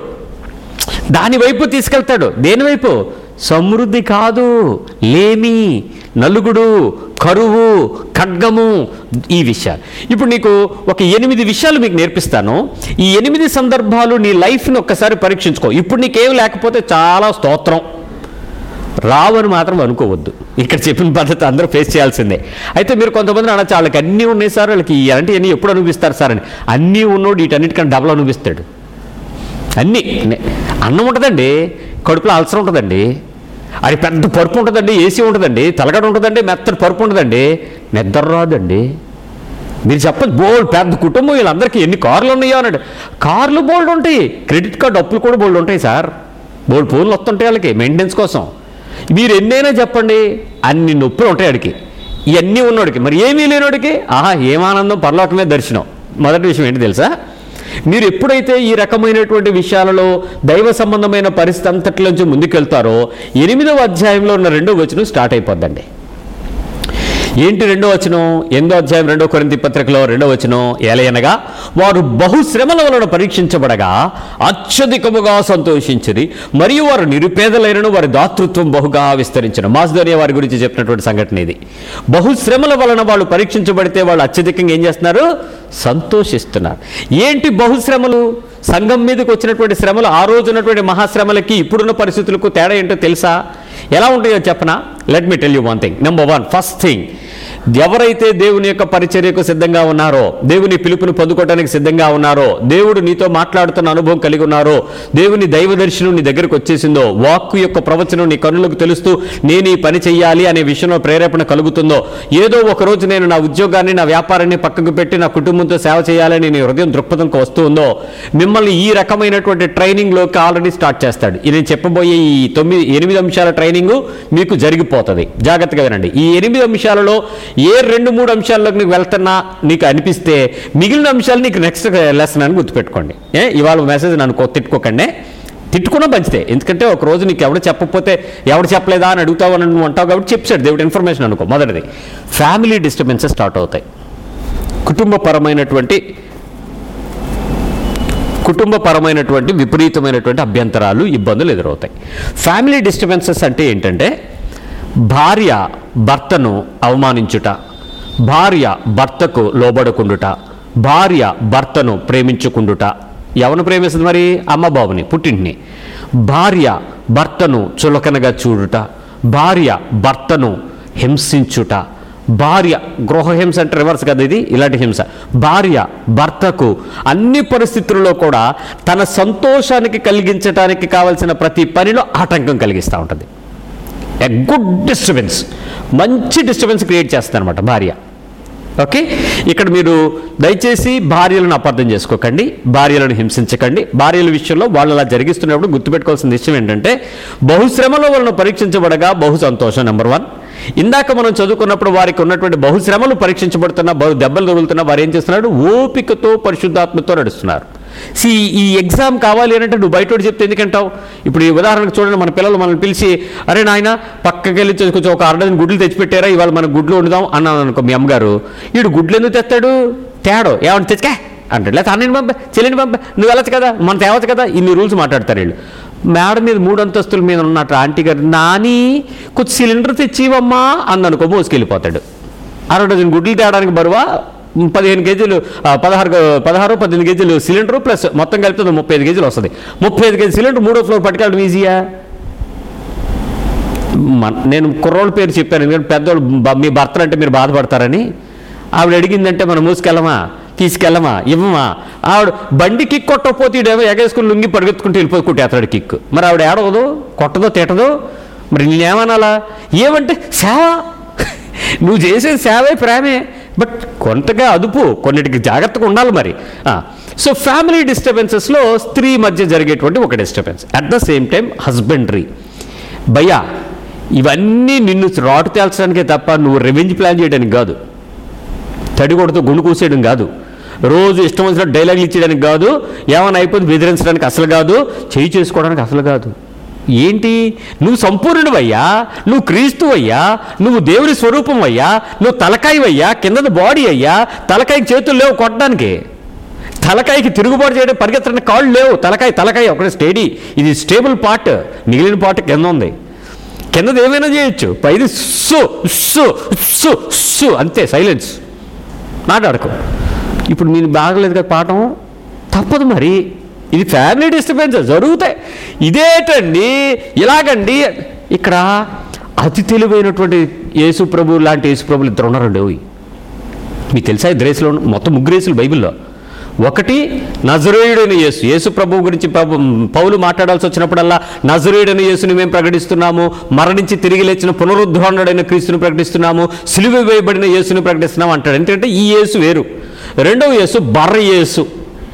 దాని వైపు తీసుకెళ్తాడు దేని వైపు సమృద్ధి కాదు లేమి నలుగుడు కరువు ఖడ్గము ఈ విషయాలు ఇప్పుడు నీకు ఒక ఎనిమిది విషయాలు మీకు నేర్పిస్తాను ఈ ఎనిమిది సందర్భాలు నీ లైఫ్ని ఒక్కసారి పరీక్షించుకో ఇప్పుడు నీకేం లేకపోతే చాలా స్తోత్రం రావని మాత్రం అనుకోవద్దు ఇక్కడ చెప్పిన పద్ధతి అందరూ ఫేస్ చేయాల్సిందే అయితే మీరు కొంతమంది అనొచ్చు వాళ్ళకి అన్నీ ఉన్నాయి సార్ వాళ్ళకి ఇలాంటివన్నీ ఎప్పుడు అనిపిస్తారు సార్ అని అన్నీ ఉన్నోడు వీటన్నిటికన్నా డబుల్ అనిపిస్తాడు అన్నీ నే- అన్నం ఉంటుందండి కడుపులో అల్సర్ ఉంటుందండి అది పెద్ద పరుపు ఉంటుందండి ఏసీ ఉంటుందండి తలగడ ఉంటుందండి మెత్తటి పరుపు ఉంటుందండి నిద్ర రాదండి మీరు చెప్పండి బోల్డ్ పెద్ద కుటుంబం వీళ్ళందరికీ ఎన్ని కార్లు ఉన్నాయో అన్నాడు కార్లు బోల్డ్ ఉంటాయి క్రెడిట్ కార్డు అప్పులు కూడా బోల్డ్ ఉంటాయి సార్ బోల్డ్ ఫోన్లు వస్తుంటాయి వాళ్ళకి మెయింటెనెన్స్ కోసం మీరు ఎన్నైనా చెప్పండి అన్ని నొప్పులు ఉంటాయి వాడికి ఇవన్నీ ఉన్నోడికి మరి ఏమీ లేనోడికి ఆహా ఏమానందం పరలోకమే దర్శనం మొదటి విషయం ఏంటి తెలుసా మీరు ఎప్పుడైతే ఈ రకమైనటువంటి విషయాలలో దైవ సంబంధమైన పరిస్థితి అంతట్లోంచి ముందుకెళ్తారో ఎనిమిదవ అధ్యాయంలో ఉన్న రెండో వచనం స్టార్ట్ అయిపోద్దండి ఏంటి రెండో వచనం ఎనిమిదో అధ్యాయం రెండో కొరింథీ పత్రికలో రెండో వచనం ఏలయనగా వారు బహుశ్రమల వలన పరీక్షించబడగా అత్యధికముగా సంతోషించిరి మరియు వారు నిరుపేదలైనను వారి దాతృత్వం బహుగా విస్తరించిన మాస్ధోనియా వారి గురించి చెప్పినటువంటి సంఘటన ఇది బహుశ్రమల వలన వాళ్ళు పరీక్షించబడితే వాళ్ళు అత్యధికంగా ఏం చేస్తున్నారు సంతోషిస్తున్నారు ఏంటి బహుశ్రమలు సంఘం మీదకి వచ్చినటువంటి శ్రమలు ఆ రోజు ఉన్నటువంటి మహాశ్రమలకి ఇప్పుడున్న పరిస్థితులకు తేడా ఏంటో తెలుసా ఎలా ఉంటాయో చెప్పనా let me tell you one thing number one first thing ఎవరైతే దేవుని యొక్క పరిచర్యకు సిద్ధంగా ఉన్నారో దేవుని పిలుపుని పొందుకోవడానికి సిద్ధంగా ఉన్నారో దేవుడు నీతో మాట్లాడుతున్న అనుభవం కలిగి ఉన్నారో దేవుని దైవ దర్శనం నీ దగ్గరకు వచ్చేసిందో వాక్కు యొక్క ప్రవచనం నీ కన్నులకు తెలుస్తూ నేను ఈ పని చెయ్యాలి అనే విషయంలో ప్రేరేపణ కలుగుతుందో ఏదో ఒక రోజు నేను నా ఉద్యోగాన్ని నా వ్యాపారాన్ని పక్కకు పెట్టి నా కుటుంబంతో సేవ చేయాలని నీ హృదయం దృక్పథంకి వస్తూ ఉందో మిమ్మల్ని ఈ రకమైనటువంటి ట్రైనింగ్లోకి ఆల్రెడీ స్టార్ట్ చేస్తాడు ఇది నేను చెప్పబోయే ఈ తొమ్మిది ఎనిమిది అంశాల ట్రైనింగ్ మీకు జరిగిపోతుంది జాగ్రత్తగా వినండి ఈ ఎనిమిది అంశాలలో ఏ రెండు మూడు అంశాల్లోకి నీకు వెళ్తున్నా నీకు అనిపిస్తే మిగిలిన అంశాలు నీకు నెక్స్ట్ లెసన్ అని గుర్తుపెట్టుకోండి ఏ ఇవాళ మెసేజ్ నన్ను కొ- తిట్టుకోకండి తిట్టుకున్నా మంచిదే ఎందుకంటే ఒక రోజు నీకు ఎవడు చెప్పకపోతే ఎవడు చెప్పలేదా అని అడుగుతావు అని నువ్వు అంటావు కాబట్టి చెప్పాడు దేవుడు ఇన్ఫర్మేషన్ అనుకో మొదటిది ఫ్యామిలీ డిస్టర్బెన్సెస్ స్టార్ట్ అవుతాయి కుటుంబపరమైనటువంటి కుటుంబపరమైనటువంటి విపరీతమైనటువంటి అభ్యంతరాలు ఇబ్బందులు ఎదురవుతాయి ఫ్యామిలీ డిస్టర్బెన్సెస్ అంటే ఏంటంటే భార్య భర్తను అవమానించుట భార్య భర్తకు లోబడకుండుట భార్య భర్తను ప్రేమించుకుండుట ఎవరిని ప్రేమిస్తుంది మరి అమ్మ బాబుని పుట్టింటిని భార్య భర్తను చులకనగా చూడుట భార్య భర్తను హింసించుట భార్య గృహహింస అంటే రివర్స్ కదా ఇది ఇలాంటి హింస భార్య భర్తకు అన్ని పరిస్థితుల్లో కూడా తన సంతోషానికి కలిగించడానికి కావలసిన ప్రతి పనిలో ఆటంకం కలిగిస్తూ ఉంటుంది ఎ గుడ్ డిస్టర్బెన్స్ మంచి డిస్టర్బెన్స్ క్రియేట్ చేస్తుంది అనమాట భార్య ఓకే ఇక్కడ మీరు దయచేసి భార్యలను అపార్థం చేసుకోకండి భార్యలను హింసించకండి భార్యల విషయంలో వాళ్ళు అలా జరిగిస్తున్నప్పుడు గుర్తుపెట్టుకోవాల్సిన విషయం ఏంటంటే బహుశ్రమల వలన పరీక్షించబడగా బహు సంతోషం నెంబర్ వన్ ఇందాక మనం చదువుకున్నప్పుడు వారికి ఉన్నటువంటి బహుశ్రమలు పరీక్షించబడుతున్న బహు దెబ్బలు తగులుతున్న వారు ఏం చేస్తున్నారు ఓపికతో పరిశుద్ధాత్మతో నడుస్తున్నారు సి ఈ ఎగ్జామ్ కావాలి అని అంటే నువ్వు బయట వాడు చెప్తే ఎందుకంటావు ఇప్పుడు ఈ ఉదాహరణకు చూడండి మన పిల్లలు మనల్ని పిలిచి అరే నాయన పక్కకి వెళ్ళి చూ- కొంచెం ఒక అర్ధ గుడ్లు తెచ్చిపెట్టారా ఇవాళ మన గుడ్లు వండుదాం అన్నాను అనుకో మీ అమ్మగారు వీడు గుడ్లు ఎందుకు తెస్తాడు తేడో ఏమన్నా తెచ్చుకా అంటాడు లేకపోతే అన్నని పంప చెల్లిని పంప నువ్వు వెళ్ళచ్చు కదా మన తేవచ్చు కదా ఇన్ని రూల్స్ మాట్లాడతారు వీళ్ళు మేడ మీద మూడు అంతస్తుల మీద ఉన్నట్టు ఆంటీ గారు నాని కొంచెం సిలిండర్ తెచ్చివమ్మా అందనుకో మోసుకెళ్ళిపోతాడు అరవై డజన్ గుడ్లు తేడానికి బరువా పదిహేను కేజీలు ఆ, పదహారు పదహారు పద్దెనిమిది కేజీలు సిలిండర్ ప్లస్ మొత్తం కలిపితే ముప్పై ఐదు కేజీలు వస్తుంది ముప్పై ఐదు కేజీ సిలిండర్ మూడో ఫ్లోర్ పట్టుకెళ్ళడం ఈజీయా మన- నేను కుర్రోళ్ళ పేరు చెప్పాను ఎందుకంటే పెద్దోళ్ళు బ- మీ భర్తలు అంటే మీరు బాధపడతారని ఆవిడ అడిగిందంటే మనం మూసుకెళ్ళమా తీసుకెళ్ళమా ఇవ్వమా ఆవిడ బండి కిక్ కొట్టకపోతే ఈడేమో ఎగేసుకుని లుంగి పరిగెత్తుకుంటూ వెళ్ళిపోయి కుట్టేస్తాడు కిక్ మరి ఆవిడ ఏడవదు కొట్టదో తిట్టదు మరి నేనేమనాలా ఏమంటే సేవ నువ్వు చేసేది సేవే ప్రేమే బట్ కొంతగా అదుపు కొన్నిటికి జాగ్రత్తగా ఉండాలి మరి సో ఫ్యామిలీ డిస్టర్బెన్సెస్లో స్త్రీ మధ్య జరిగేటువంటి ఒక disturbance at the same time husbandry భయ్యా ఇవన్నీ నిన్ను రాటు తేల్చడానికే తప్ప నువ్వు రెవెంజ్ ప్లాన్ చేయడానికి కాదు తడిగొడతో గుండు కూసేయడం కాదు రోజు ఇష్టం వచ్చిన డైలాగులు ఇచ్చేయడానికి కాదు ఏమైనా అయిపోతే బెదిరించడానికి అసలు కాదు చేయి చేసుకోవడానికి అసలు కాదు ఏంటి నువ్వు సంపూర్ణుడివయ్యా నువ్వు క్రీస్తువయ్యా నువ్వు దేవుడి స్వరూపం అయ్యా నువ్వు తలకాయవయ్యా కిందది బాడీ అయ్యా తలకాయకి చేతులు లేవు కొట్టడానికి తలకాయకి తిరుగుబాటు చేయడం పరిగెత్తడానికి కాళ్ళు లేవు తలకాయ తలకాయ ఒకటి స్టేడీ ఇది స్టేబుల్ పార్ట్ మిగిలిన పార్ట్ కింద ఉంది కిందది ఏమైనా చేయొచ్చు పైది సు సు సు సు అంతే సైలెన్స్ మాట్లాడుకో ఇప్పుడు మీరు బాగలేదు కదా పాఠం తప్పదు మరి ఇది ఫ్యామిలీ డిస్టర్బెన్స్ జరుగుతాయి ఇదేటండి ఇలాగండి ఇక్కడ అతి తెలివైనటువంటి యేసు ప్రభు లాంటి యేసు ప్రభులు ఇద్దరు ఉన్నారండి ఓయ్ మీకు తెలుసా ఇద్దరు యేసులో ఉన్న- మొత్తం ముగ్గురు యేసులు బైబిల్లో ఒకటి నజరేయుడైన యేసు యేసు ప్రభు గురించి ప్రభు పౌలు మాట్లాడాల్సి వచ్చినప్పుడల్లా నజరేయుడైన యేసుని మేము ప్రకటిస్తున్నాము మరణించి తిరిగి లేచిన పునరుద్ధరణుడైన క్రీస్తుని ప్రకటిస్తున్నాము సిలువ వేయబడిన యేసుని ప్రకటిస్తున్నాము అంటాడు ఎందుకంటే ఈ యేసు వేరు రెండవ యేసు బర్ర యేసు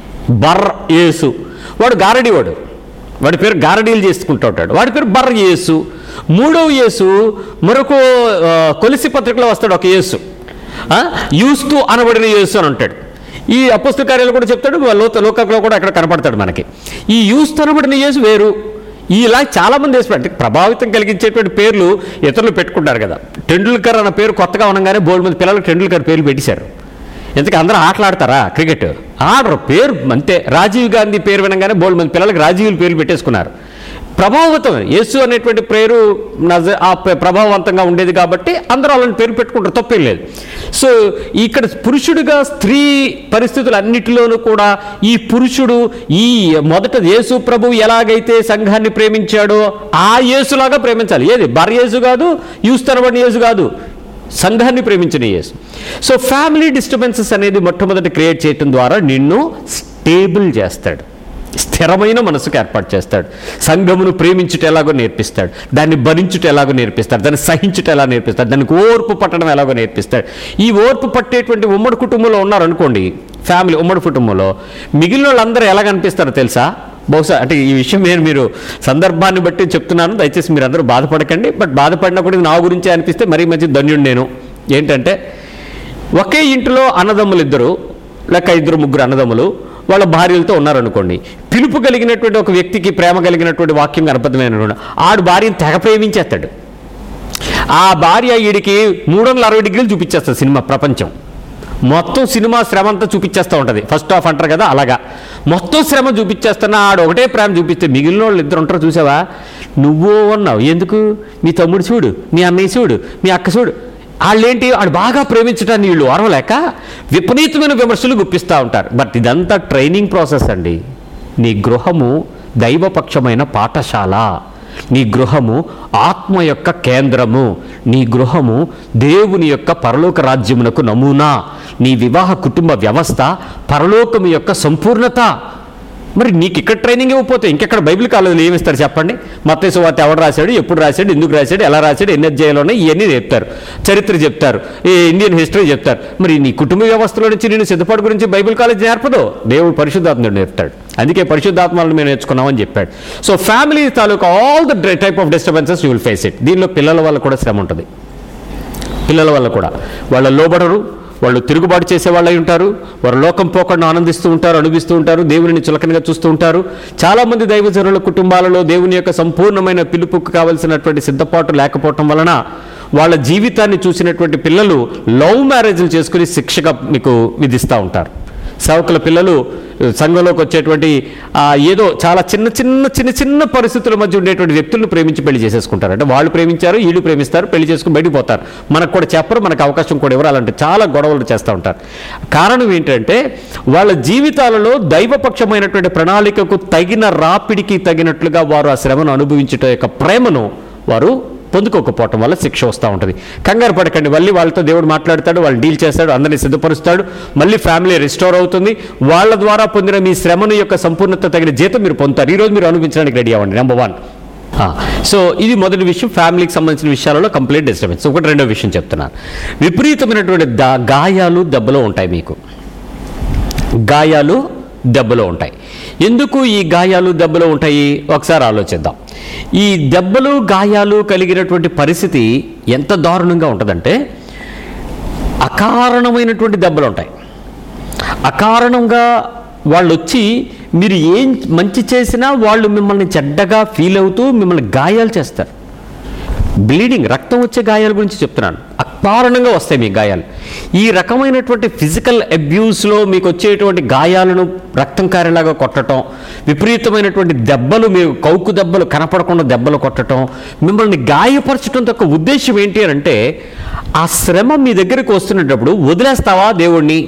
బర్ర యేసు వాడు గారడి వాడు వాడి పేరు గారడీలు చేసుకుంటూ ఉంటాడు వాడి పేరు బర్ర యేసు మూడవ యేసు మరొక ఆ, కొలిసి పత్రికలో వస్తాడు ఒక యేసు ఆ, యూస్తు అనబడిన యేసు అని ఉంటాడు ఈ అపుస్తక కార్యాలు కూడా చెప్తాడు లోక లోకంలో కూడా అక్కడ కనపడతాడు మనకి ఈ యూస్తు అనబడిన యేసు వేరు ఇలా చాలామంది వేసి అంటే ప్రభావితం కలిగించేటువంటి పేర్లు ఇతరులు పెట్టుకుంటారు కదా టెండూల్కర్ అన్న పేరు కొత్తగా ఉండగానే బోల్డ్ మంది పిల్లలకు టెండూల్కర్ పేర్లు పెట్టేశారు ఎందుకు అందరూ ఆటలాడతారా క్రికెట్ ఆడరు పేరు అంతే రాజీవ్ గాంధీ పేరు వినగానే బోల్డ్ మంది పిల్లలకు రాజీవుల పేర్లు పెట్టేసుకున్నారు ప్రభావితం యేసు అనేటువంటి పేరు నజ ఆ ప- ప్రభావవంతంగా ఉండేది కాబట్టి అందరూ అలాంటి పేరు పెట్టుకుంటారు తప్పేం లేదు సో ఇక్కడ పురుషుడిగా స్త్రీ పరిస్థితులు అన్నిటిలోనూ కూడా ఈ పురుషుడు ఈ మొదట యేసు ప్రభు ఎలాగైతే సంఘాన్ని ప్రేమించాడో ఆ యేసులాగా ప్రేమించాలి ఏది బర్ యేసు కాదు యూస్తనబడిన యేసు కాదు సంఘాన్ని ప్రేమించిన యేసు సో ఫ్యామిలీ డిస్టర్బెన్సెస్ అనేది మొట్టమొదటి క్రియేట్ చేయటం ద్వారా నిన్ను స్టేబుల్ చేస్తాడు స్థిరమైన మనసుకు ఏర్పాటు చేస్తాడు సంఘమును ప్రేమించుట ఎలాగో నేర్పిస్తాడు దాన్ని భరించుట ఎలాగో నేర్పిస్తాడు దాన్ని సహించుట ఎలా నేర్పిస్తాడు దానికి ఓర్పు పట్టడం ఎలాగో నేర్పిస్తాడు ఈ ఓర్పు పట్టేటువంటి ఉమ్మడి కుటుంబంలో ఉన్నారనుకోండి ఫ్యామిలీ ఉమ్మడి కుటుంబంలో మిగిలిన వాళ్ళందరూ ఎలా కనిపిస్తారో తెలుసా బహుశా అంటే ఈ విషయం నేను మీరు సందర్భాన్ని బట్టి చెప్తున్నాను దయచేసి మీరు అందరూ బాధపడకండి బట్ బాధపడినా కూడా ఇది నా గురించే అనిపిస్తే మరీ మంచి ధన్యుడు నేను ఏంటంటే ఒకే ఇంటిలో అన్నదమ్ములు ఇద్దరు లేక ఇద్దరు ముగ్గురు అన్నదమ్ములు వాళ్ళ భార్యలతో ఉన్నారనుకోండి పిలుపు కలిగినటువంటి ఒక వ్యక్తికి ప్రేమ కలిగినటువంటి వాక్యం కనపడమైనటువంటి ఆడు భార్యను తెగ ప్రేమించేస్తాడు ఆ భార్య వీడికి మూడు వందల అరవై డిగ్రీలు చూపించేస్తుంది సినిమా ప్రపంచం మొత్తం సినిమా శ్రమ అంతా చూపించేస్తూ ఉంటుంది ఫస్ట్ హాఫ్ అంటారు కదా అలాగా మొత్తం శ్రమ చూపించేస్తున్నా ఆడు ఒకటే ప్రేమ చూపిస్తే మిగిలిన వాళ్ళు ఇద్దరు ఉంటారు చూసావా నువ్వు ఉన్నావు ఎందుకు మీ తమ్ముడు చూడు మీ అన్నయ్య చూడు మీ అక్క చూడు వాళ్ళేంటి వాడు బాగా ప్రేమించడాన్ని వీళ్ళు ఓరవలేక విపరీతమైన విమర్శలు గుప్పిస్తూ ఉంటారు బట్ ఇదంతా ట్రైనింగ్ ప్రాసెస్ అండి నీ గృహము దైవపక్షమైన పాఠశాల నీ గృహము ఆత్మ యొక్క కేంద్రము నీ గృహము దేవుని యొక్క పరలోక రాజ్యమునకు నమూనా నీ వివాహ కుటుంబ వ్యవస్థ పరలోకము యొక్క సంపూర్ణత మరి నీకు ఇక్కడ ట్రైనింగ్ ఇవ్వకపోతే ఇంకెక్కడ బైబిల్ కాలేజీలో ఏమిస్తారు చెప్పండి మత్తేసు వార్త ఎవడు రాశాడు ఎప్పుడు రాశాడు ఎందుకు రాశాడు ఎలా రాశాడు ఎన్ని అధ్యాయాలు ఉన్నాయి ఇవన్నీ చెప్తారు చరిత్ర చెప్తారు ఈ ఇండియన్ హిస్టరీ చెప్తారు మరి నీ కుటుంబ వ్యవస్థలో నుంచి నేను సిద్ధపాటు గురించి బైబిల్ కాలేజ్ నేర్పదు దేవుడు పరిశుద్ధాత్ముడు నేర్పుతాడు అందుకే పరిశుద్ధాత్మలను మేము నేర్చుకున్నామని చెప్పాడు సో ఫ్యామిలీ తాలూకా all the type of disturbances you will face it దీనిలో పిల్లల వల్ల కూడా శ్రమ ఉంటుంది పిల్లల వల్ల కూడా వాళ్ళ లోబడరు వాళ్ళు తిరుగుబాటు చేసే వాళ్ళై ఉంటారు వారు లోకం పోకుండా ఆనందిస్తూ ఉంటారు అనుభవిస్తూ ఉంటారు దేవుని చులకనగా చూస్తూ ఉంటారు చాలామంది దైవజనుల కుటుంబాలలో దేవుని యొక్క సంపూర్ణమైన పిలుపుకు కావలసినటువంటి సిద్ధపాటు లేకపోవటం వలన వాళ్ళ జీవితాన్ని చూసినటువంటి పిల్లలు లవ్ మ్యారేజ్లు చేసుకుని శిక్షగా మీకు విధిస్తూ ఉంటారు సేవకుల పిల్లలు సంఘంలోకి వచ్చేటువంటి ఆ, ఏదో చాలా చిన్న చిన్న చిన్న చిన్న పరిస్థితుల మధ్య ఉండేటువంటి వ్యక్తులను ప్రేమించి పెళ్లి చేసేసుకుంటారు అంటే వాళ్ళు ప్రేమించారు వీళ్ళు ప్రేమిస్తారు పెళ్లి చేసుకుని బయటికి పోతారు మనకు కూడా చెప్పరు మనకు అవకాశం కూడా ఎవరు అలాంటి చాలా గొడవలు చేస్తూ ఉంటారు కారణం ఏంటంటే వాళ్ళ జీవితాలలో దైవపక్షమైనటువంటి ప్రణాళికకు తగిన రాపిడికి తగినట్లుగా వారు ఆ శ్రమను అనుభవించట యొక్క ప్రేమను వారు పొందుకోకపోవటం వల్ల శిక్ష వస్తూ ఉంటుంది కంగారు పడకండి మళ్ళీ వాళ్ళతో దేవుడు మాట్లాడతాడు వాళ్ళు డీల్ చేస్తాడు అందరినీ సిద్ధపరుస్తాడు మళ్ళీ ఫ్యామిలీ రిస్టోర్ అవుతుంది వాళ్ళ ద్వారా పొందిన మీ శ్రమను యొక్క సంపూర్ణత తగిన జీతం మీరు పొందుతారు ఈరోజు మీరు అనుభవించడానికి రెడీ అవ్వండి నెంబర్ వన్ సో ఇది మొదటి విషయం ఫ్యామిలీకి సంబంధించిన విషయాలలో కంప్లీట్ డిస్టర్బెన్స్ ఒకటి రెండో విషయం చెప్తున్నాను విపరీతమైనటువంటి దా గాయాలు దెబ్బలు ఉంటాయి మీకు గాయాలు దెబ్బలు ఉంటాయి ఎందుకు ఈ గాయాలు దెబ్బలు ఉంటాయి ఒకసారి ఆలోచిద్దాం ఈ దెబ్బలు గాయాలు కలిగినటువంటి పరిస్థితి ఎంత దారుణంగా ఉంటుందంటే అకారణమైనటువంటి దెబ్బలు ఉంటాయి అకారణంగా వాళ్ళు వచ్చి మీరు ఏం మంచి చేసినా వాళ్ళు మిమ్మల్ని చెడ్డగా ఫీల్ అవుతూ మిమ్మల్ని గాయాలు చేస్తారు బ్లీడింగ్ రక్తం వచ్చే గాయాల గురించి చెప్తున్నాను అకారణంగా వస్తాయి మీ గాయాలు ఈ రకమైనటువంటి ఫిజికల్ అబ్యూస్లో మీకు వచ్చేటువంటి గాయాలను రక్తం కారేలాగా కొట్టడం విపరీతమైనటువంటి దెబ్బలు మీరు కౌకు దెబ్బలు కనపడకుండా దెబ్బలు కొట్టడం మిమ్మల్ని గాయపరచడం యొక్క ఉద్దేశం ఏంటి అని అంటే ఆ శ్రమ మీ దగ్గరికి వస్తున్నప్పుడు వదిలేస్తావా దేవుణ్ణి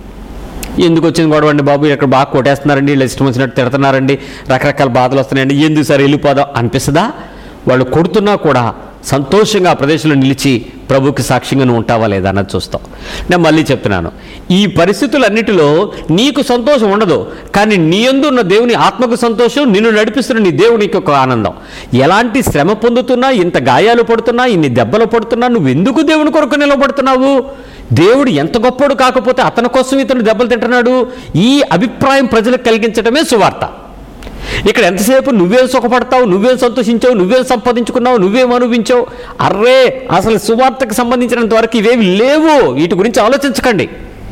ఎందుకు వచ్చింది గొడవ అండి బాబు ఇక్కడ బాగా కొట్టేస్తున్నారండి వీళ్ళు ఇష్టం వచ్చినట్టు తిడుతున్నారండి రకరకాల బాధలు వస్తున్నాయండి ఎందుకు సరే వెళ్ళిపోదాం అనిపిస్తుందా వాళ్ళు కొడుతున్నా కూడా సంతోషంగా ఆ ప్రదేశంలో నిలిచి ప్రభుకి సాక్ష్యంగా నువ్వు ఉంటావా లేదా అన్నది చూస్తాం నేను మళ్ళీ చెప్తున్నాను ఈ పరిస్థితులన్నిటిలో నీకు సంతోషం ఉండదు కానీ నీ యందు ఉన్న దేవుని ఆత్మకు సంతోషం నిన్ను నడిపిస్తున్న నీ దేవునికి ఒక ఆనందం ఎలాంటి శ్రమ పొందుతున్నా ఇంత గాయాలు పడుతున్నా ఇన్ని దెబ్బలు పడుతున్నా నువ్వు ఎందుకు దేవుని కొరకు నిలబడుతున్నావు దేవుడు ఎంత గొప్పడు కాకపోతే అతని కోసం ఇతను దెబ్బలు తింటున్నాడు ఈ అభిప్రాయం ప్రజలకు కలిగించడమే సువార్త ఇక్కడ ఎంతసేపు నువ్వేం సుఖపడతావు నువ్వేం సంతోషించావు నువ్వేం సంపాదించుకున్నావు నువ్వేం అనుభవించావు అర్రే అసలు సువార్తకు సంబంధించినంత వరకు ఇవేవి లేవు వీటి గురించి ఆలోచించకండి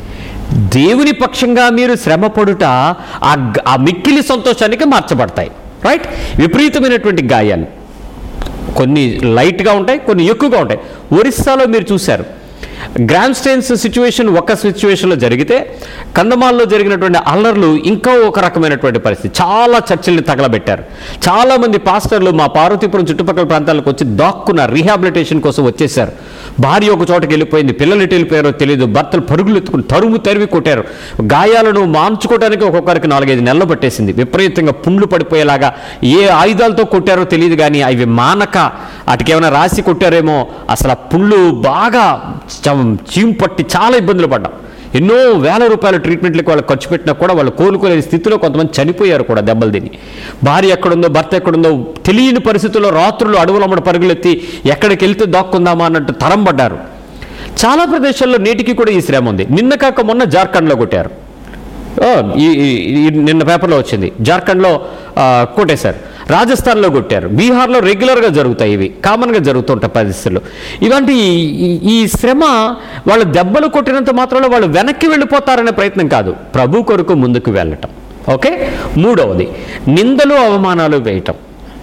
దేవుని పక్షంగా మీరు శ్రమపడుట ఆ గ- ఆ మిక్కిలి సంతోషానికి మార్చబడతాయి రైట్ విపరీతమైనటువంటి గాయాలు కొన్ని లైట్గా ఉంటాయి కొన్ని ఎక్కువగా ఉంటాయి ఒరిస్సాలో మీరు చూశారు గ్రాండ్ స్టేన్స్ సిచ్యువేషన్ ఒక సిచ్యువేషన్లో జరిగితే కందమాల్లో జరిగినటువంటి అల్లర్లు ఇంకా ఒక రకమైనటువంటి పరిస్థితి చాలా చర్చల్ని తగలబెట్టారు చాలామంది పాస్టర్లు మా పార్వతీపురం చుట్టుపక్కల ప్రాంతాలకు వచ్చి దాక్కున్న రీహాబిలిటేషన్ కోసం వచ్చేసారు భార్య ఒక చోటకి వెళ్ళిపోయింది పిల్లలు ఎటు వెళ్ళిపోయారో తెలియదు భర్తలు పరుగులు ఎత్తుకుని తరుము తరివి కొట్టారు గాయాలను మాంచుకోవడానికి ఒక్కొక్కరికి నాలుగైదు నెలలు పట్టేసింది విపరీతంగా పుండ్లు పడిపోయేలాగా ఏ ఆయుధాలతో కొట్టారో తెలియదు కానీ అవి మానక వాటికి ఏమైనా రాసి కొట్టారేమో అసలు ఆ పుండ్లు బాగా చం- చీము పట్టి చాలా ఇబ్బందులు పడ్డాం ఎన్నో వేల రూపాయల ట్రీట్మెంట్లకు వాళ్ళు ఖర్చు పెట్టినా కూడా వాళ్ళు కోలుకోలేని స్థితిలో కొంతమంది చనిపోయారు కూడా దెబ్బలు తిని భార్య ఎక్కడుందో భర్త ఎక్కడుందో తెలియని పరిస్థితుల్లో రాత్రులు అడవులమ్మడ పరుగులెత్తి ఎక్కడికి వెళ్తే దాక్కుందామా అన్నట్టు తరం పడ్డారు చాలా ప్రదేశాల్లో నేటికి కూడా ఈ శ్రమ ఉంది నిన్న కాక మొన్న జార్ఖండ్లో కొట్టారు ఓ, ఈ ఈ- ఈ నిన్న పేపర్లో వచ్చింది జార్ఖండ్లో ఆ, కొట్టేశారు రాజస్థాన్లో కొట్టారు బీహార్లో రెగ్యులర్గా జరుగుతాయి ఇవి కామన్గా జరుగుతుంటాయి పరిస్థితులు ఇలాంటి ఈ- ఈ- ఈ శ్రమ వాళ్ళు దెబ్బలు కొట్టినంత మాత్రంలో వాళ్ళు వెనక్కి వెళ్ళిపోతారనే ప్రయత్నం కాదు ప్రభు కొరకు ముందుకు వెళ్ళటం ఓకే మూడవది నిందలు అవమానాలు వేయటం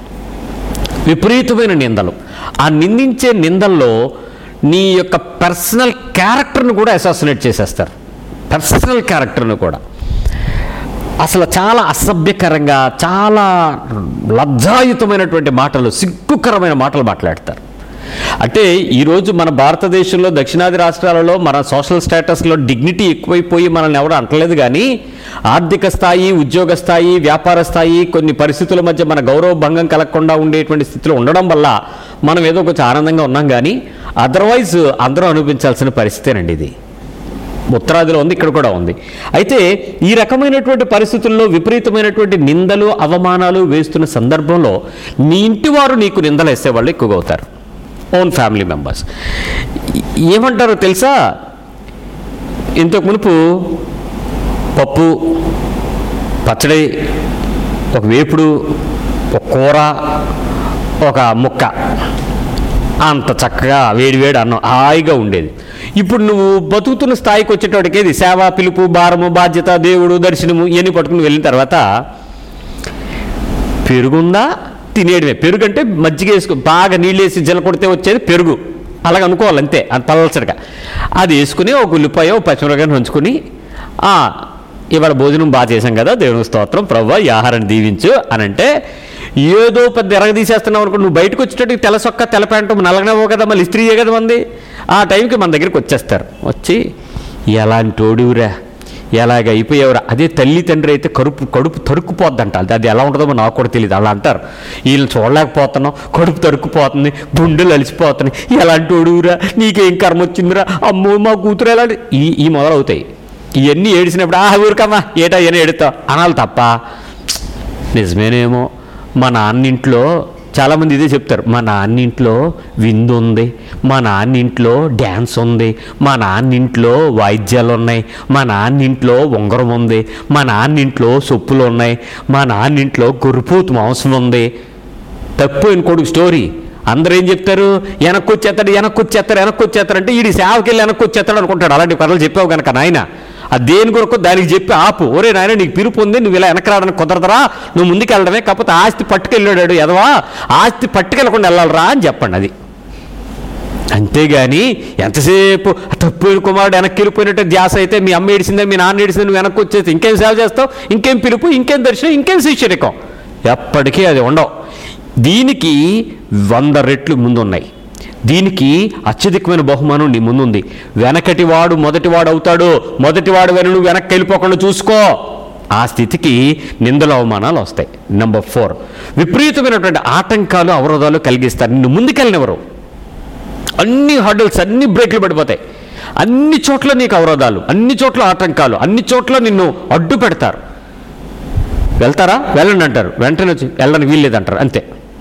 విపరీతమైన నిందలు ఆ నిందించే నిందల్లో నీ యొక్క పర్సనల్ క్యారెక్టర్ను కూడా అసాసినేట్ చేసేస్తారు పర్సనల్ క్యారెక్టర్ను కూడా అసలు చాలా అసభ్యకరంగా చాలా లజ్జాయుతమైనటువంటి మాటలు సిగ్గుకరమైన మాటలు మాట్లాడతారు అంటే ఈరోజు మన భారతదేశంలో దక్షిణాది రాష్ట్రాలలో మన సోషల్ స్టేటస్లో డిగ్నిటీ ఎక్కువైపోయి మనల్ని ఎవరు అంటలేదు కానీ ఆర్థిక స్థాయి ఉద్యోగ స్థాయి వ్యాపార స్థాయి కొన్ని పరిస్థితుల మధ్య మన గౌరవ భంగం కలగకుండా ఉండేటువంటి స్థితిలో ఉండడం వల్ల మనం ఏదో కొంచెం ఆనందంగా ఉన్నాం కానీ అదర్వైజ్ అందరూ అనిపించాల్సిన పరిస్థితేనండి ఇది ఉత్తరాదిలో ఉంది ఇక్కడ కూడా ఉంది అయితే ఈ రకమైనటువంటి పరిస్థితుల్లో విపరీతమైనటువంటి నిందలు అవమానాలు వేస్తున్న సందర్భంలో నీ ఇంటి వారు నీకు నిందలు వేసేవాళ్ళు ఎక్కువగా అవుతారు ఓన్ ఫ్యామిలీ మెంబర్స్ ఏమంటారో తెలుసా ఇంతకు మునుపు పప్పు పచ్చడి ఒక వేపుడు ఒక కూర ఒక ముక్క అంత చక్కగా వేడి వేడి అన్నం హాయిగా ఉండేది ఇప్పుడు నువ్వు బతుకుతున్న స్థాయికి వచ్చేటోడికి ఏది సేవ పిలుపు భారము బాధ్యత దేవుడు దర్శనము ఇవన్నీ పట్టుకుని వెళ్ళిన తర్వాత పెరుగుందా తినేయడమే పెరుగు అంటే మజ్జిగ వేసుకో బాగా నీళ్ళు వేసి జల కొడితే వచ్చేది పెరుగు అలాగ అనుకోవాలి అంతే అది పలచడిగా అది వేసుకుని ఒక ఉల్లిపాయ ఒక పచ్చిమిరకాయని ఉంచుకుని "ఆ, ఇవాళ భోజనం బాగా చేశాం కదా దేవుని స్తోత్రం ప్రవ్వ ఈ ఆహారాన్ని దీవించు అని అంటే ఏదో పెద్ద ఎరగ తీసేస్తున్నావు అనుకో నువ్వు బయటకు వచ్చేటట్టుకి తెల్ల సొక్క తెల్ల ప్యాంటు నల్లగనవో కదా మళ్ళీ ఇస్త్రీయే కదా మంది ఆ టైంకి మన దగ్గరికి వచ్చేస్తారు వచ్చి ఎలాంటి ఓడివురా ఎలాగ అయిపోయేవారు అదే తల్లి తండ్రి అయితే కడుపు కడుపు తరుక్కుపోద్దంట అది అది ఎలా ఉంటుందో నాకు కూడా తెలియదు అలా అంటారు వీళ్ళని చూడలేకపోతున్నాం కడుపు తరుక్కుపోతుంది గుండెలు అలిసిపోతున్నాయి ఎలాంటి ఒడుగురా నీకేం కర్మ వచ్చిందిరా అమ్మో మా కూతురు ఎలాంటి ఈ ఈ మొదలవుతాయి ఇవన్నీ ఏడిసినప్పుడు ఆ ఊరికమ్మా ఏటా ఇవన్నీ ఏడుతావు అనాలి తప్ప నిజమేనేమో మా నాన్నింట్లో చాలామంది ఇదే చెప్తారు మా నాన్నింట్లో విందు ఉంది మా నాన్నింట్లో డ్యాన్స్ ఉంది మా నాన్నింట్లో వాయిద్యాలు ఉన్నాయి మా నాన్నింట్లో ఉంగరం ఉంది మా నాన్నింట్లో సొప్పులు ఉన్నాయి మా నాన్నింట్లో గొర్రెపోతు మాంసం ఉంది తప్పు కొడుకు స్టోరీ అందరూ ఏం చెప్తారు వెనక్కి వచ్చేస్తాడు వెనక్కి వచ్చేస్తారు వెనక్కి వచ్చేస్తారు అంటే ఈడి సేవకి వెళ్ళి వెనక్కి వచ్చేస్తాడు అనుకుంటాడు అలాంటి కథలు చెప్పావు కనుక నాయన ఆ దేని కొరకు దానికి చెప్పి ఆపు ఒరే నాయన నీకు పిలుపు ఉంది నువ్వు ఇలా వెనక్కి రావడానికి కుదరదరా నువ్వు ముందుకు వెళ్ళడమే కాకపోతే ఆస్తి పట్టుకెళ్ళాడు ఎదవా ఆస్తి పట్టుకెళ్ళకుండా వెళ్ళాలరా అని చెప్పండి అది అంతేగాని ఎంతసేపు తప్పు కుమారుడు వెనక్కి వెళ్ళిపోయినట్టు ధ్యాస అయితే మీ అమ్మ ఏడిసిందే మీ నాన్న ఏడిసిందే నువ్వు వెనక్కి వచ్చేసి ఇంకేం సేవ చేస్తావు ఇంకేం పిలుపు ఇంకేం దర్శనం ఇంకేం శిష్యరికం ఎప్పటికీ అది ఉండవు దీనికి వంద రెట్లు ముందున్నాయి దీనికి అత్యధికమైన బహుమానం నీ ముందుంది వెనకటివాడు మొదటివాడు అవుతాడు మొదటివాడు వెను నువ్వు వెనక్కి వెళ్ళిపోకుండా చూసుకో ఆ స్థితికి నిందల అవమానాలు వస్తాయి నెంబర్ ఫోర్ విపరీతమైనటువంటి ఆటంకాలు అవరోధాలు కలిగిస్తారు నిన్ను ముందుకెళ్ళనివ్వరు అన్ని హర్డల్స్ అన్ని బ్రేక్లు పడిపోతాయి అన్ని చోట్ల నీకు అవరోధాలు అన్ని చోట్ల ఆటంకాలు అన్ని చోట్ల నిన్ను అడ్డు పెడతారు వెళ్తారా వెళ్ళండి అంటారు వెంటనే వచ్చి వెళ్ళడానికి వీల్లేదంటారు అంతే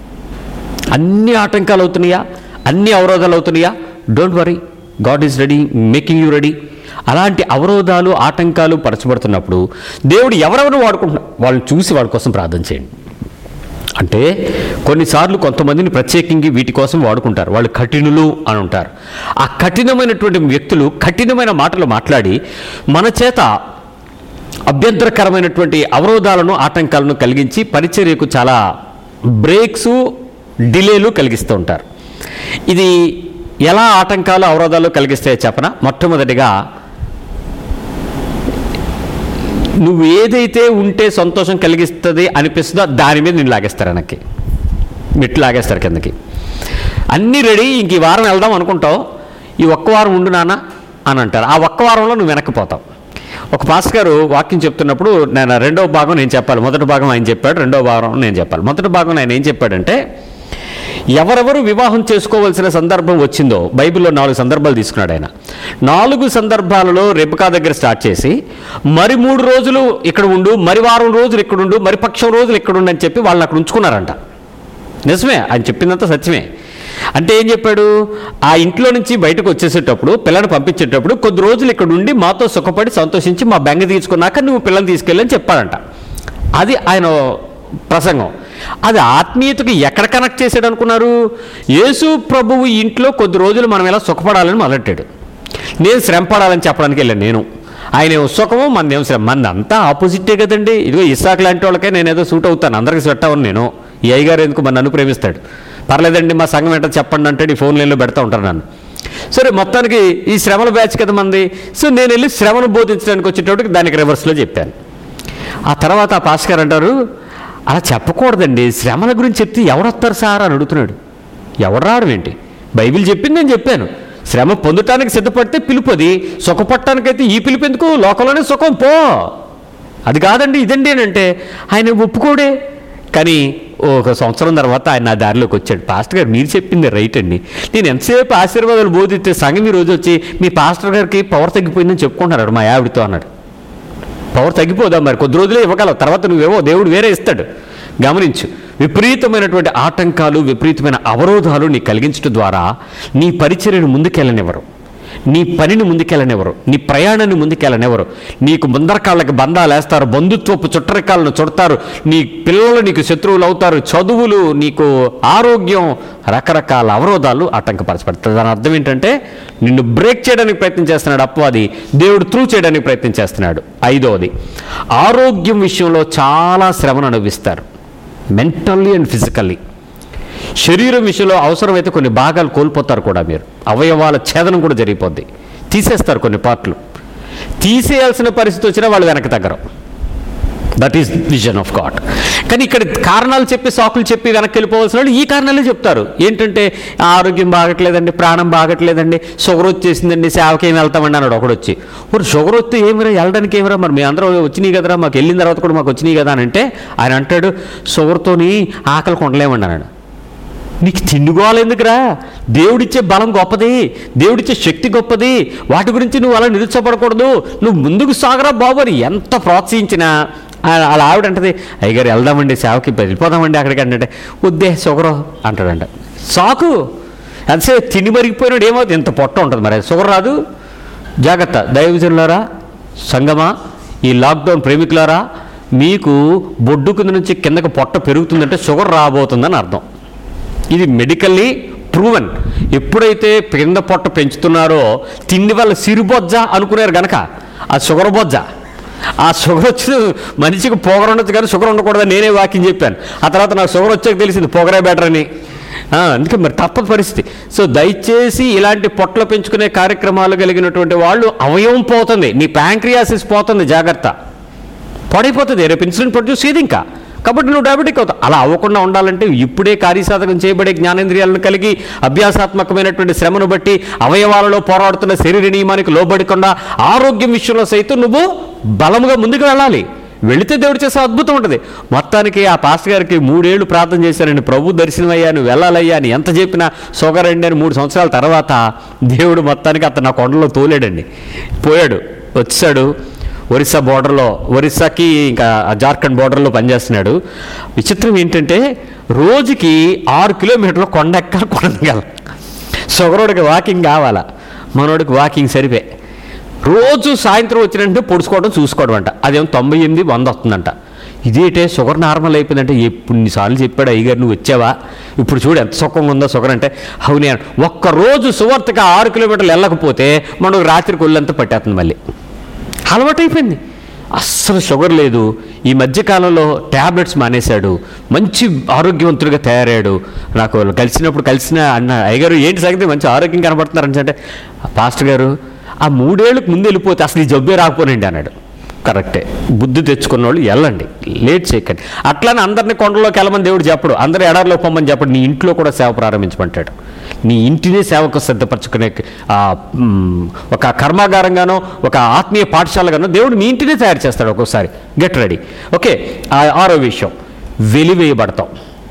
అన్ని ఆటంకాలు అవుతున్నాయా అన్ని అవరోధాలు అవుతున్నాయా don't worry God is ready making you ready అలాంటి అవరోధాలు ఆటంకాలు పరచబడుతున్నప్పుడు దేవుడు ఎవరెవరు వాడుకుంటున్నారు వాళ్ళని చూసి వాడి కోసం ప్రార్థన చేయండి అంటే కొన్నిసార్లు కొంతమందిని ప్రత్యేకించి వీటి కోసం వాడుకుంటారు వాళ్ళు కఠినులు అని ఉంటారు ఆ కఠినమైనటువంటి వ్యక్తులు కఠినమైన మాటలు మాట్లాడి మన చేత అభ్యంతరకరమైనటువంటి అవరోధాలను ఆటంకాలను కలిగించి పరిచర్యకు చాలా బ్రేక్స్ డిలేలు కలిగిస్తూ ఉంటారు ఇది ఎలా ఆటంకాలు అవరోధాలు కలిగిస్తాయో చెప్పన మొట్టమొదటిగా నువ్వు ఏదైతే ఉంటే సంతోషం కలిగిస్తుంది అనిపిస్తుందో దాని మీద నేను లాగేస్తారు వెనక్కి మెట్లు లాగేస్తారు కిందకి అన్నీ రెడీ ఇంక ఈ వారం వెళ్దాం అనుకుంటావు ఈ ఒక్క వారం ఉండు నాన్న అని అంటారు ఆ ఒక్క వారంలో నువ్వు వెనక్కి పోతావు ఒక పాస్టర్ గారు వాక్యం చెప్తున్నప్పుడు నేను రెండో భాగం నేను చెప్పాలి మొదటి భాగం ఆయన చెప్పాడు రెండో భాగం నేను చెప్పాలి మొదటి భాగం ఆయన ఏం చెప్పాడంటే ఎవరెవరు వివాహం చేసుకోవాల్సిన సందర్భం వచ్చిందో బైబిల్లో నాలుగు సందర్భాలు తీసుకున్నాడు ఆయన నాలుగు సందర్భాలలో రెబకా దగ్గర స్టార్ట్ చేసి మరి మూడు రోజులు ఇక్కడ ఉండు మరి వారం రోజులు ఇక్కడ ఉండు మరి పక్షం రోజులు ఇక్కడ ఉండు అని చెప్పి వాళ్ళని అక్కడ ఉంచుకున్నారంట నిజమే ఆయన చెప్పిందంతా సత్యమే అంటే ఏం చెప్పాడు ఆ ఇంట్లో నుంచి బయటకు వచ్చేసేటప్పుడు పిల్లని పంపించేటప్పుడు కొద్ది రోజులు ఇక్కడ ఉండి మాతో సుఖపడి సంతోషించి మా బెంగ తీసుకున్నాక నువ్వు పిల్లని తీసుకెళ్ళని చెప్పాడంట అది ఆయన ప్రసంగం అది ఆత్మీయతకు ఎక్కడ కనెక్ట్ చేశాడు అనుకున్నారు యేసు ప్రభువు ఇంట్లో కొద్ది రోజులు మనం ఎలా సుఖపడాలని మొదలెట్టాడు నేను శ్రమ పడాలని చెప్పడానికి వెళ్ళాను నేను ఆయన ఏమో సుఖము మన ఏమో శ్రమ మంది అంతా ఆపోజిటే కదండి ఇదిగో ఇసాక్ లాంటి వాళ్ళకే నేను ఏదో సూట్ అవుతాను అందరికి సెట్ అవ్వను నేను ఈ అయ్యగారు ఎందుకు మన నన్ను ప్రేమిస్తాడు పర్లేదండి మా సంఘం ఏంటో చెప్పండి అంటే ఈ ఫోన్ లైన్లో పెడతా ఉంటారు నన్ను సరే మొత్తానికి ఈ శ్రమల బ్యాచ్ కదా మంది సో నేను వెళ్ళి శ్రమను బోధించడానికి వచ్చేటప్పటికి దానికి రివర్స్లో చెప్పాను ఆ తర్వాత ఆ పాస్ గారు అంటారు అలా చెప్పకూడదండి శ్రమల గురించి చెప్తే ఎవడొస్తారు సార్ అని అడుగుతున్నాడు ఎవడు రావడం ఏంటి బైబిల్ చెప్పింది నేను చెప్పాను శ్రమ పొందటానికి సిద్ధపడితే పిలుపది సుఖపడటానికైతే ఈ పిలుపు ఎందుకు లోకంలోనే సుఖం పో అది కాదండి ఇదండి అని అంటే ఆయన ఒప్పుకోడే కానీ ఒక సంవత్సరం తర్వాత ఆయన నా దారిలోకి వచ్చాడు పాస్టర్ గారు మీరు చెప్పింది రైట్ అండి నేను ఎంతసేపు ఆశీర్వాదాలు బోధిస్తే సంఘం ఈ రోజు వచ్చి మీ పాస్టర్ గారికి పవర్ తగ్గిపోయిందని చెప్పుకుంటున్నాడు మా ఆవిడతో అన్నాడు పవర్ తగ్గిపోదా మరి కొద్ది రోజులే ఇవ్వగలవు తర్వాత నువ్వేవో దేవుడు వేరే ఇస్తాడు గమనించు విపరీతమైనటువంటి ఆటంకాలు విపరీతమైన అవరోధాలు నీ కలిగించడం ద్వారా నీ పరిచర్యను ముందుకెళ్ళనివ్వరు నీ పనిని ముందుకెళ్ళనివ్వరు నీ ప్రయాణాన్ని ముందుకెళ్ళనివ్వరు నీకు ముందరకాళ్ళకి బంధాలు వేస్తారు బంధుత్వపు చుట్టరికాలను చుడతారు నీ పిల్లలు నీకు శత్రువులు అవుతారు చదువులు నీకు ఆరోగ్యం రకరకాల అవరోధాలు ఆటంకపరచబడతాయి దాని అర్థం ఏంటంటే నిన్ను బ్రేక్ చేయడానికి ప్రయత్నం చేస్తున్నాడు అప్పవాది దేవుడు త్రూ చేయడానికి ప్రయత్నం చేస్తున్నాడు ఐదవది ఆరోగ్యం విషయంలో చాలా శ్రమను అనుభవిస్తారు మెంటల్లీ అండ్ ఫిజికల్లీ శరీరం విషయంలో అవసరమైతే కొన్ని భాగాలు కోల్పోతారు కూడా మీరు అవయవాల ఛేదనం కూడా జరిగిపోద్ది తీసేస్తారు కొన్ని పార్ట్లు తీసేయాల్సిన పరిస్థితి వచ్చినా వాళ్ళు వెనక్కి తగ్గరు that is vision of God కానీ ఇక్కడ కారణాలు చెప్పి సాకులు చెప్పి వెనక్కి వెళ్ళిపోవాల్సిన వాళ్ళు ఈ కారణాలే చెప్తారు ఏంటంటే ఆరోగ్యం బాగట్లేదండి ప్రాణం బాగట్లేదండి షుగర్ వచ్చేసిందండి సేవకి ఏమి వెళ్తామండి అన్నాడు ఒకడు వచ్చి మరి షుగర్ వస్తే ఏమిరా వెళ్ళడానికి ఏమిరా మరి మీ అందరూ వచ్చినాయి కదరా మాకు వెళ్ళిన తర్వాత కూడా మాకు వచ్చినాయి కదా అని అంటే ఆయన అంటాడు షుగర్తోని ఆకలి కొండలేమండి అన్నాడు నీకు తిండుకోవాలి ఎందుకురా దేవుడిచ్చే బలం గొప్పది దేవుడిచ్చే శక్తి గొప్పది వాటి గురించి నువ్వు అలా నిరుత్సాహపడకూడదు నువ్వు ముందుకు సాగరా బాబు అని ఎంత ప్రోత్సహించినా ఆ- అలా ఆవిడ అంటది అయ్యగారు వెళ్దామండి సేవకి వెళ్ళిపోదామండి అక్కడికి అంటే వద్దే షుగరు అంటాడంట సాకు ఎంతసేపు తిండి మరిగిపోయినాడు ఏమవుతుంది ఇంత పొట్ట ఉంటుంది మరి షుగర్ రాదు జాగ్రత్త దైవజనులారా సంగమా ఈ లాక్డౌన్ ప్రేమికులారా మీకు బొడ్డు కింద నుంచి కిందకి పొట్ట పెరుగుతుందంటే షుగర్ రాబోతుందని అర్థం ఇది మెడికల్లీ ప్రూవెన్ ఎప్పుడైతే కింద పొట్ట పెంచుతున్నారో తిండి వల్ల సిరుబొజ్జ అనుకున్నారు గనక ఆ షుగర్ బొజ్జ ఆ షుగర్ వచ్చిన మనిషికి పొగరు ఉండొచ్చు కానీ షుగర్ ఉండకూడదని నేనే వాకింగ్ చెప్పాను ఆ తర్వాత నాకు షుగర్ వచ్చాక తెలిసింది పొగరే బెటర్ అని ఆ, అందుకే మరి తప్పదు పరిస్థితి సో దయచేసి ఇలాంటి పొట్టలు పెంచుకునే కార్యక్రమాలు కలిగినటువంటి వాళ్ళు అవయవం పోతుంది నీ ప్యాంక్రియాసిస్ పోతుంది జాగ్రత్త పాడైపోతుంది రేపు ఇన్సులిన్ ప్రొడ్యూస్ చేయదు ఇంకా కాబట్టి నువ్వు డయాబెటిక్ అవుతావు అలా అవ్వకుండా ఉండాలంటే ఇప్పుడే కార్యసాధకం చేయబడే జ్ఞానేంద్రియాలను కలిగి అభ్యాసాత్మకమైనటువంటి శ్రమను బట్టి అవయవాలలో పోరాడుతున్న శరీర నియమానికి లోబడకుండా ఆరోగ్యం విషయంలో సైతం నువ్వు బలముగా ముందుకు వెళ్ళాలి వెళితే దేవుడు చేసే అద్భుతం ఉంటుంది మొత్తానికి ఆ పాస్టర్ గారికి మూడేళ్లు ప్రార్థన చేశానండి ప్రభు దర్శనం అయ్యాను వెళ్ళాలయ్యా అని ఎంత చెప్పినా షుగర్ అండి అని మూడు సంవత్సరాల తర్వాత దేవుడు మొత్తానికి అతను నా కొండలో తోలేడండి పోయాడు వచ్చాడు ఒరిస్సా బోర్డర్లో ఒరిస్సాకి ఇంకా జార్ఖండ్ బోర్డర్లో పనిచేస్తున్నాడు విచిత్రం ఏంటంటే రోజుకి ఆరు కిలోమీటర్లు కొండ ఎక్కాలి కొండ దిగాలి షుగరోడికి వాకింగ్ కావాలా మనోడికి వాకింగ్ సరిపే రోజు సాయంత్రం వచ్చినంటే పొడుచుకోవడం చూసుకోవడం అంట అదేమో తొంభై ఎనిమిది వంద వస్తుందంట ఇదేంటే షుగర్ నార్మల్ అయిపోయిందంటే ఎన్నిసార్లు చెప్పాడు అయ్యగారు నువ్వు వచ్చావా ఇప్పుడు చూడు ఎంత సుఖంగా ఉందో షుగర్ అంటే అవునే ఒక్క రోజు సువార్తగా ఆరు కిలోమీటర్లు వెళ్ళకపోతే మనకు రాత్రికి ఒళ్ళంతా పట్టేస్తుంది మళ్ళీ అలవాటైపోయింది అస్సలు షుగర్ లేదు ఈ మధ్యకాలంలో ట్యాబ్లెట్స్ మానేశాడు మంచి ఆరోగ్యవంతుడిగా తయారయ్యాడు నాకు వాళ్ళు కలిసినప్పుడు కలిసిన అన్న అయ్యగారు ఏంటి సంగతి మంచి ఆరోగ్యం కనబడుతున్నారని అంటే పాస్టర్ గారు ఆ మూడేళ్ళకి ముందు వెళ్ళిపోతే అసలు ఈ జబ్బే రాకపోనండి అన్నాడు కరెక్టే బుద్ధి తెచ్చుకున్న వాళ్ళు వెళ్ళండి లేట్ చేయకండి అట్లానే అందరినీ కొండలోకి వెళ్ళమని దేవుడు చెప్పడు అందరూ ఎడారిలో పొమ్మని చెప్పడు నీ ఇంట్లో కూడా సేవ ప్రారంభించమంటాడు నీ ఇంటినే సేవకు సిద్ధపరచుకునే ఆ, మ్, ఒక కర్మాగారంగానో ఒక ఆత్మీయ పాఠశాలగానో దేవుడు మీ ఇంటినే తయారు చేస్తాడు ఒక్కోసారి గెట్ రెడీ ఓకే ఆ ఆరో విషయం వెలివేయబడతాం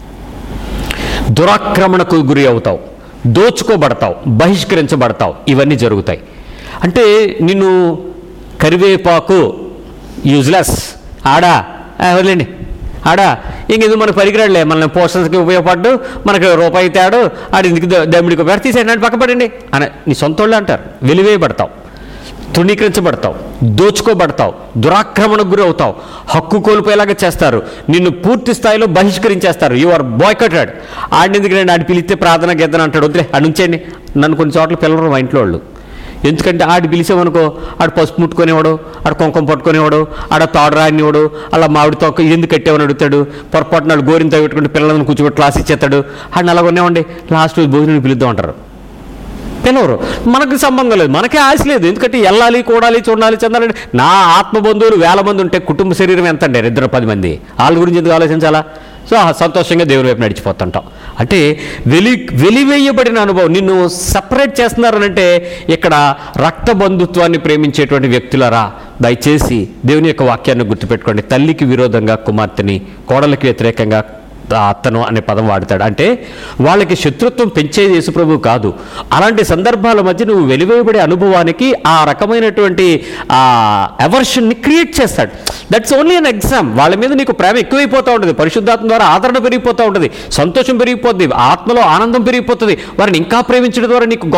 దురాక్రమణకు గురి అవుతావు దోచుకోబడతావు బహిష్కరించబడతావు ఇవన్నీ జరుగుతాయి అంటే నిన్ను కరివేపాకు యూజ్లెస్ ఆడా ఆ, వదిలేండి ఆడా ఇంకెందుకు మనకు పనికిరాడులే మనల్ని పోషణకి ఉపయోగపడ్డు మనకు రూపాయి తేడు ఆడి ఇందుకు దమ్మిడికి ఉపయోగ తీసేయండి పక్కపడండి అని నీ సొంత వాళ్ళు అంటారు వెలివేయబడతావు తృణీకరించబడతావు దోచుకోబడతావు దురాక్రమణకు గురి అవుతావు హక్కు కోల్పోయేలాగా చేస్తారు నిన్ను పూర్తి స్థాయిలో బహిష్కరించేస్తారు యు ఆర్ బాయ్కటెడ్ ఆడిని ఎందుకంటే ఆడి పిలిస్తే ప్రార్థన గెద్దన అంటాడు వదిలే ఆడు ఉంచేయండి నన్ను కొన్ని చోట్ల పిల్లలు మా ఇంట్లో వాళ్ళు ఎందుకంటే ఆడు పిలిచామనుకో ఆడు పసుపు ముట్టుకునేవాడు ఆడు కుంకుమ పట్టుకునేవాడు ఆడ తాడు రానివాడు అలా మామిడి తొక్క ఇది ఎందుకు కట్టేవని అడుగుతాడు పొరపాటున వాళ్ళు గోరింత పెట్టుకుంటే పిల్లలను కూర్చోబెట్టి క్లాస్ ఇచ్చేస్తాడు ఆడిని అలా కొనేవండి లాస్ట్ రోజు భోజనం పిలుద్దాం అంటారు పిలవరు మనకు సంబంధం లేదు మనకే ఆశ లేదు ఎందుకంటే వెళ్ళాలి కూడాలి చూడాలి చెందాలి నా ఆత్మ బంధువులు వేల మంది ఉంటే కుటుంబ శరీరం ఎంత అండి ఇద్దరు పది మంది వాళ్ళ గురించి ఎందుకు ఆలోచించాలా సో ఆ సంతోషంగా దేవుని వైపు నడిచిపోతుంటాం అంటే వెలి వెలివేయబడిన అనుభవం నిన్ను సపరేట్ చేస్తున్నారనంటే ఇక్కడ రక్త బంధుత్వాన్ని ప్రేమించేటువంటి వ్యక్తులరా దయచేసి దేవుని యొక్క వాక్యాన్ని గుర్తుపెట్టుకోండి తల్లికి విరోధంగా కుమార్తెని కోడలికి వ్యతిరేకంగా ఆ అత్తను అనే పదం వాడతాడు అంటే వాళ్ళకి శత్రుత్వం పెంచేది యేసుప్రభు కాదు అలాంటి సందర్భాల మధ్య నువ్వు వెలివేయబడే అనుభవానికి ఆ రకమైనటువంటి ఆ ఎవర్షన్ని క్రియేట్ చేస్తాడు దట్స్ ఓన్లీ అన్ ఎగ్జామ్ వాళ్ళ మీద నీకు ప్రేమ ఎక్కువైపోతూ ఉంటుంది పరిశుద్ధాత్మ ద్వారా ఆదరణ పెరిగిపోతూ ఉంటుంది సంతోషం పెరిగిపోతుంది ఆత్మలో ఆనందం పెరిగిపోతుంది వారిని ఇంకా ప్రేమించడం ద్వారా నీకు గొప్ప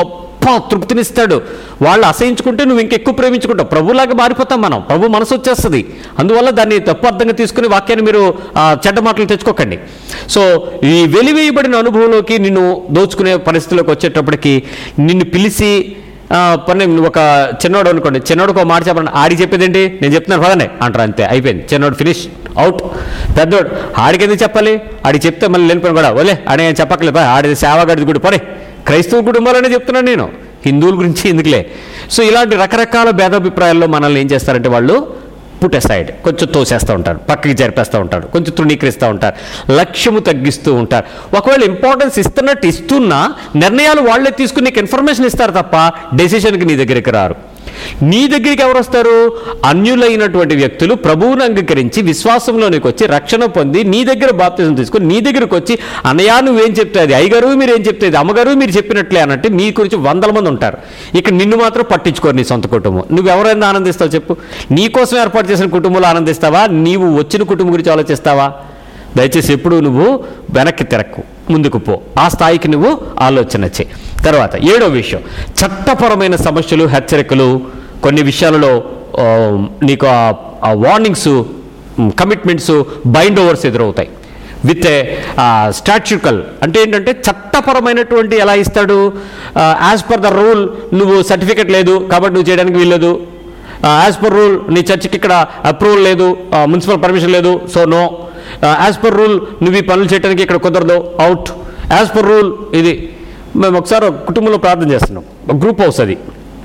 గొప్ప తృప్తినిస్తాడు వాళ్ళు అసహించుకుంటే నువ్వు ఇంకెక్కువ ప్రేమించుకుంటావు ప్రభులాగా మారిపోతాం మనం ప్రభు మనసు వచ్చేస్తుంది అందువల్ల దాన్ని తప్పు అర్థంగా తీసుకుని వాక్యాన్ని మీరు ఆ, చెడ్డ మాటలు తెచ్చుకోకండి సో ఈ వెలివేయబడిన అనుభవంలోకి నిన్ను దోచుకునే పరిస్థితిలోకి వచ్చేటప్పటికి నిన్ను పిలిచి ఆ, పని నువ్వు ఒక చిన్నోడు అనుకోండి చిన్నోడికి ఒక మాట చెప్పండి ఆడికి చెప్పేదేంటి నేను చెప్తున్నాను పదండి అంటారు అంతే అయిపోయింది చిన్నోడు ఫినిష్ అవుట్ పెద్దోడు ఆడికి ఎందుకు చెప్పాలి ఆడికి చెప్తే మళ్ళీ వెళ్ళిపోయిన కూడా ఓలే ఆడే ఏం చెప్పక్కలేదు ఆడి సేవాగడిది కూడా పరే క్రైస్తవ కుటుంబాలనే చెప్తున్నాను నేను హిందువుల గురించి ఎందుకులే సో ఇలాంటి రకరకాల భేదాభిప్రాయాల్లో మనల్ని ఏం చేస్తారంటే వాళ్ళు పుట్టేస్తాయి కొంచెం తోసేస్తూ ఉంటారు పక్కకి జరిపేస్తూ ఉంటారు కొంచెం తృణీకరిస్తూ ఉంటారు లక్ష్యము తగ్గిస్తూ ఉంటారు ఒకవేళ ఇంపార్టెన్స్ ఇస్తున్నట్టు ఇస్తున్నా నిర్ణయాలు వాళ్ళే తీసుకుని నీకు ఇన్ఫర్మేషన్ ఇస్తారు తప్ప డెసిషన్కి నీ దగ్గరికి రారు నీ దగ్గరికి ఎవరు వస్తారు అన్యులైనటువంటి వ్యక్తులు ప్రభువును అంగీకరించి విశ్వాసంలోనికి వచ్చి రక్షణ పొంది నీ దగ్గర బాప్తిజం తీసుకొని నీ దగ్గరకు వచ్చి అన్నయ్య నువ్వేం చెప్తే అది అయ్యగారు మీరు ఏం చెప్తే అది అమ్మగారు మీరు చెప్పినట్లే అన్నట్టు మీ గురించి వందల మంది ఉంటారు ఇక్కడ నిన్ను మాత్రం పట్టించుకోరు నీ సొంత కుటుంబం నువ్వు ఎవరైనా ఆనందిస్తావు చెప్పు నీ కోసం ఏర్పాటు చేసిన కుటుంబంలో ఆనందిస్తావా నీవు వచ్చిన కుటుంబం గురించి ఆలోచిస్తావా దయచేసి ఎప్పుడు నువ్వు వెనక్కి తిరక్కు ముందుకు పో ఆ స్థాయికి నువ్వు ఆలోచన చేయి తర్వాత ఏడో విషయం చట్టపరమైన సమస్యలు హెచ్చరికలు కొన్ని విషయాలలో ఆ, నీకు ఆ వార్నింగ్స్ కమిట్మెంట్స్ బైండ్ ఓవర్స్ ఎదురవుతాయి విత్ స్టాచ్యుకల్ అంటే ఏంటంటే చట్టపరమైనటువంటి ఎలా ఇస్తాడు యాజ్ పర్ ద రూల్ నువ్వు సర్టిఫికెట్ లేదు కాబట్టి నువ్వు చేయడానికి వీల్లేదు యాజ్ పర్ రూల్ నీ చర్చికి ఇక్కడ అప్రూవల్ లేదు మున్సిపల్ పర్మిషన్ లేదు so no as per rule నువ్వు ఈ పనులు చేయడానికి ఇక్కడ కుదరదు అవుట్ యాజ్ పర్ రూల్ ఇది మేము ఒకసారి ఒక కుటుంబంలో ప్రార్థన చేస్తున్నాం ఒక గ్రూప్ హౌస్ అది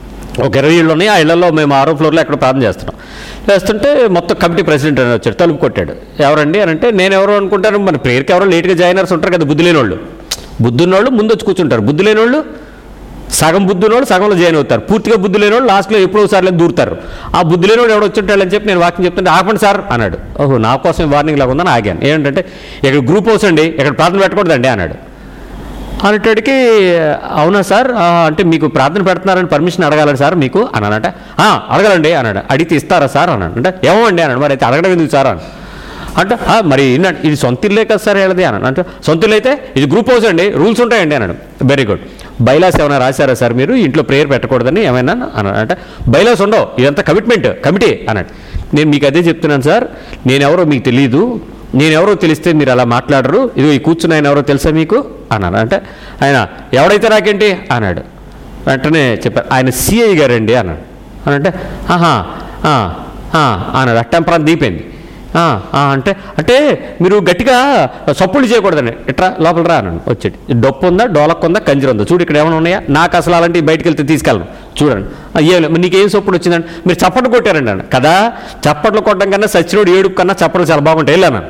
ఒక ఇరవై ఇళ్ళు ఉన్నాయి ఆ ఇళ్లలో మేము ఆరో ఫ్లోర్లో ఎక్కడ ప్రార్థన చేస్తున్నాం చేస్తుంటే మొత్తం కమిటీ ప్రెసిడెంట్ అని వచ్చాడు తలుపు కొట్టాడు ఎవరండి అని అంటే నేను ఎవరు అనుకుంటాను మన ప్రేయర్కి ఎవరో లేట్గా జాయిన్ అయ్యారు ఉంటారు కదా బుద్ధి లేని వాళ్ళు బుద్ధి ఉన్నోళ్ళు ముందు వచ్చి కూర్చుంటారు బుద్ధి లేని వాళ్ళు సగం బుద్ధి ఉన్నోళ్ళు సగంలో జాయిన్ అవుతారు పూర్తిగా బుద్ధి లేని వాళ్ళు లాస్ట్లో ఎప్పుడో ఒకసారి దూరుతారు ఆ బుద్ధి లేని వాడు ఎవడో వచ్చుంటాడని చెప్పి నేను వాక్యం చెప్తుంటే ఆపండి సార్ అన్నాడు ఓహో నా కోసం వార్నింగ్ లాగా ఉందని ఆగాను ఏంటంటే ఇక్కడ గ్రూప్ హౌస్ అండి ఇక్కడ ప్రార్థన పెట్టకూడదండి అన్నాడు అనేటడికి అవునా సార్ ఆ, అంటే మీకు ప్రార్థన పెడుతున్నారని పర్మిషన్ అడగాలి సార్ మీకు అన్నానంట "ఆ, అడగాలండి అన్నాడు అడిగితే ఇస్తారా సార్ అన్నాడు అంటే ఏమండి అన్నాడు మరి అయితే అడగడం ఎందుకు సార్ అని అంటే "ఆ, మరి ఇన్న- ఇది సొంత ఇల్లే కదా సార్ ಹೇಳది అన్నాడు అంటే సొంత ఇల్లు అయితే ఇది గ్రూప్ హౌస్ అండి రూల్స్ ఉంటాయండి అన్నాడు వెరీ గుడ్ బైలాస్ ఏమైనా రాశారా సార్ మీరు ఇంట్లో ప్రేయర్ పెట్టకూడదని ఏమైనా అన్నాడు అంటే బైలాస్ ఉండవు ఇదంతా కమిట్మెంట్ కమిటీ అన్నాడు నేను మీకు అదే చెప్తున్నాను సార్ నేనెవరో మీకు తెలియదు నేనెవరో తెలిస్తే మీరు అలా మాట్లాడరు ఇది ఈ కూర్చున్న ఆయన ఎవరో తెలుసా మీకు అన్నాను అంటే ఆయన ఎవడైతే నాకేంటి అన్నాడు వెంటనే చెప్పారు ఆయన సిఐ గారండి అన్నాడు అని అంటే ఆహా ఆ, ఆ, అన్నాడు అట్టంపరం దీపింది ఆ, ఆ, అంటే అంటే మీరు గట్టిగా సప్పుళ్ళు చేయకూడదండి ఇట్రా లోపల రా అన్నాడు వచ్చేటి డొప్పు ఉందా డోలక్ ఉందా కంజర ఉందా చూడు ఇక్కడ ఏమైనా ఉన్నాయా నాకు అసలు అలాంటివి బయటికి వెళ్తే తీసుకెళ్ళను చూడండి "ఆ, ఏం లేదు. మరి నీకేం సొప్పుడు వచ్చిందండి మీరు చప్పట్లు కొట్టారండి అన్న కదా చప్పట్లు కొట్టడం కన్నా సచ్చినోడు ఏడుపు కన్నా చప్పట్లు చాలా బాగుంటాయి వెళ్ళాను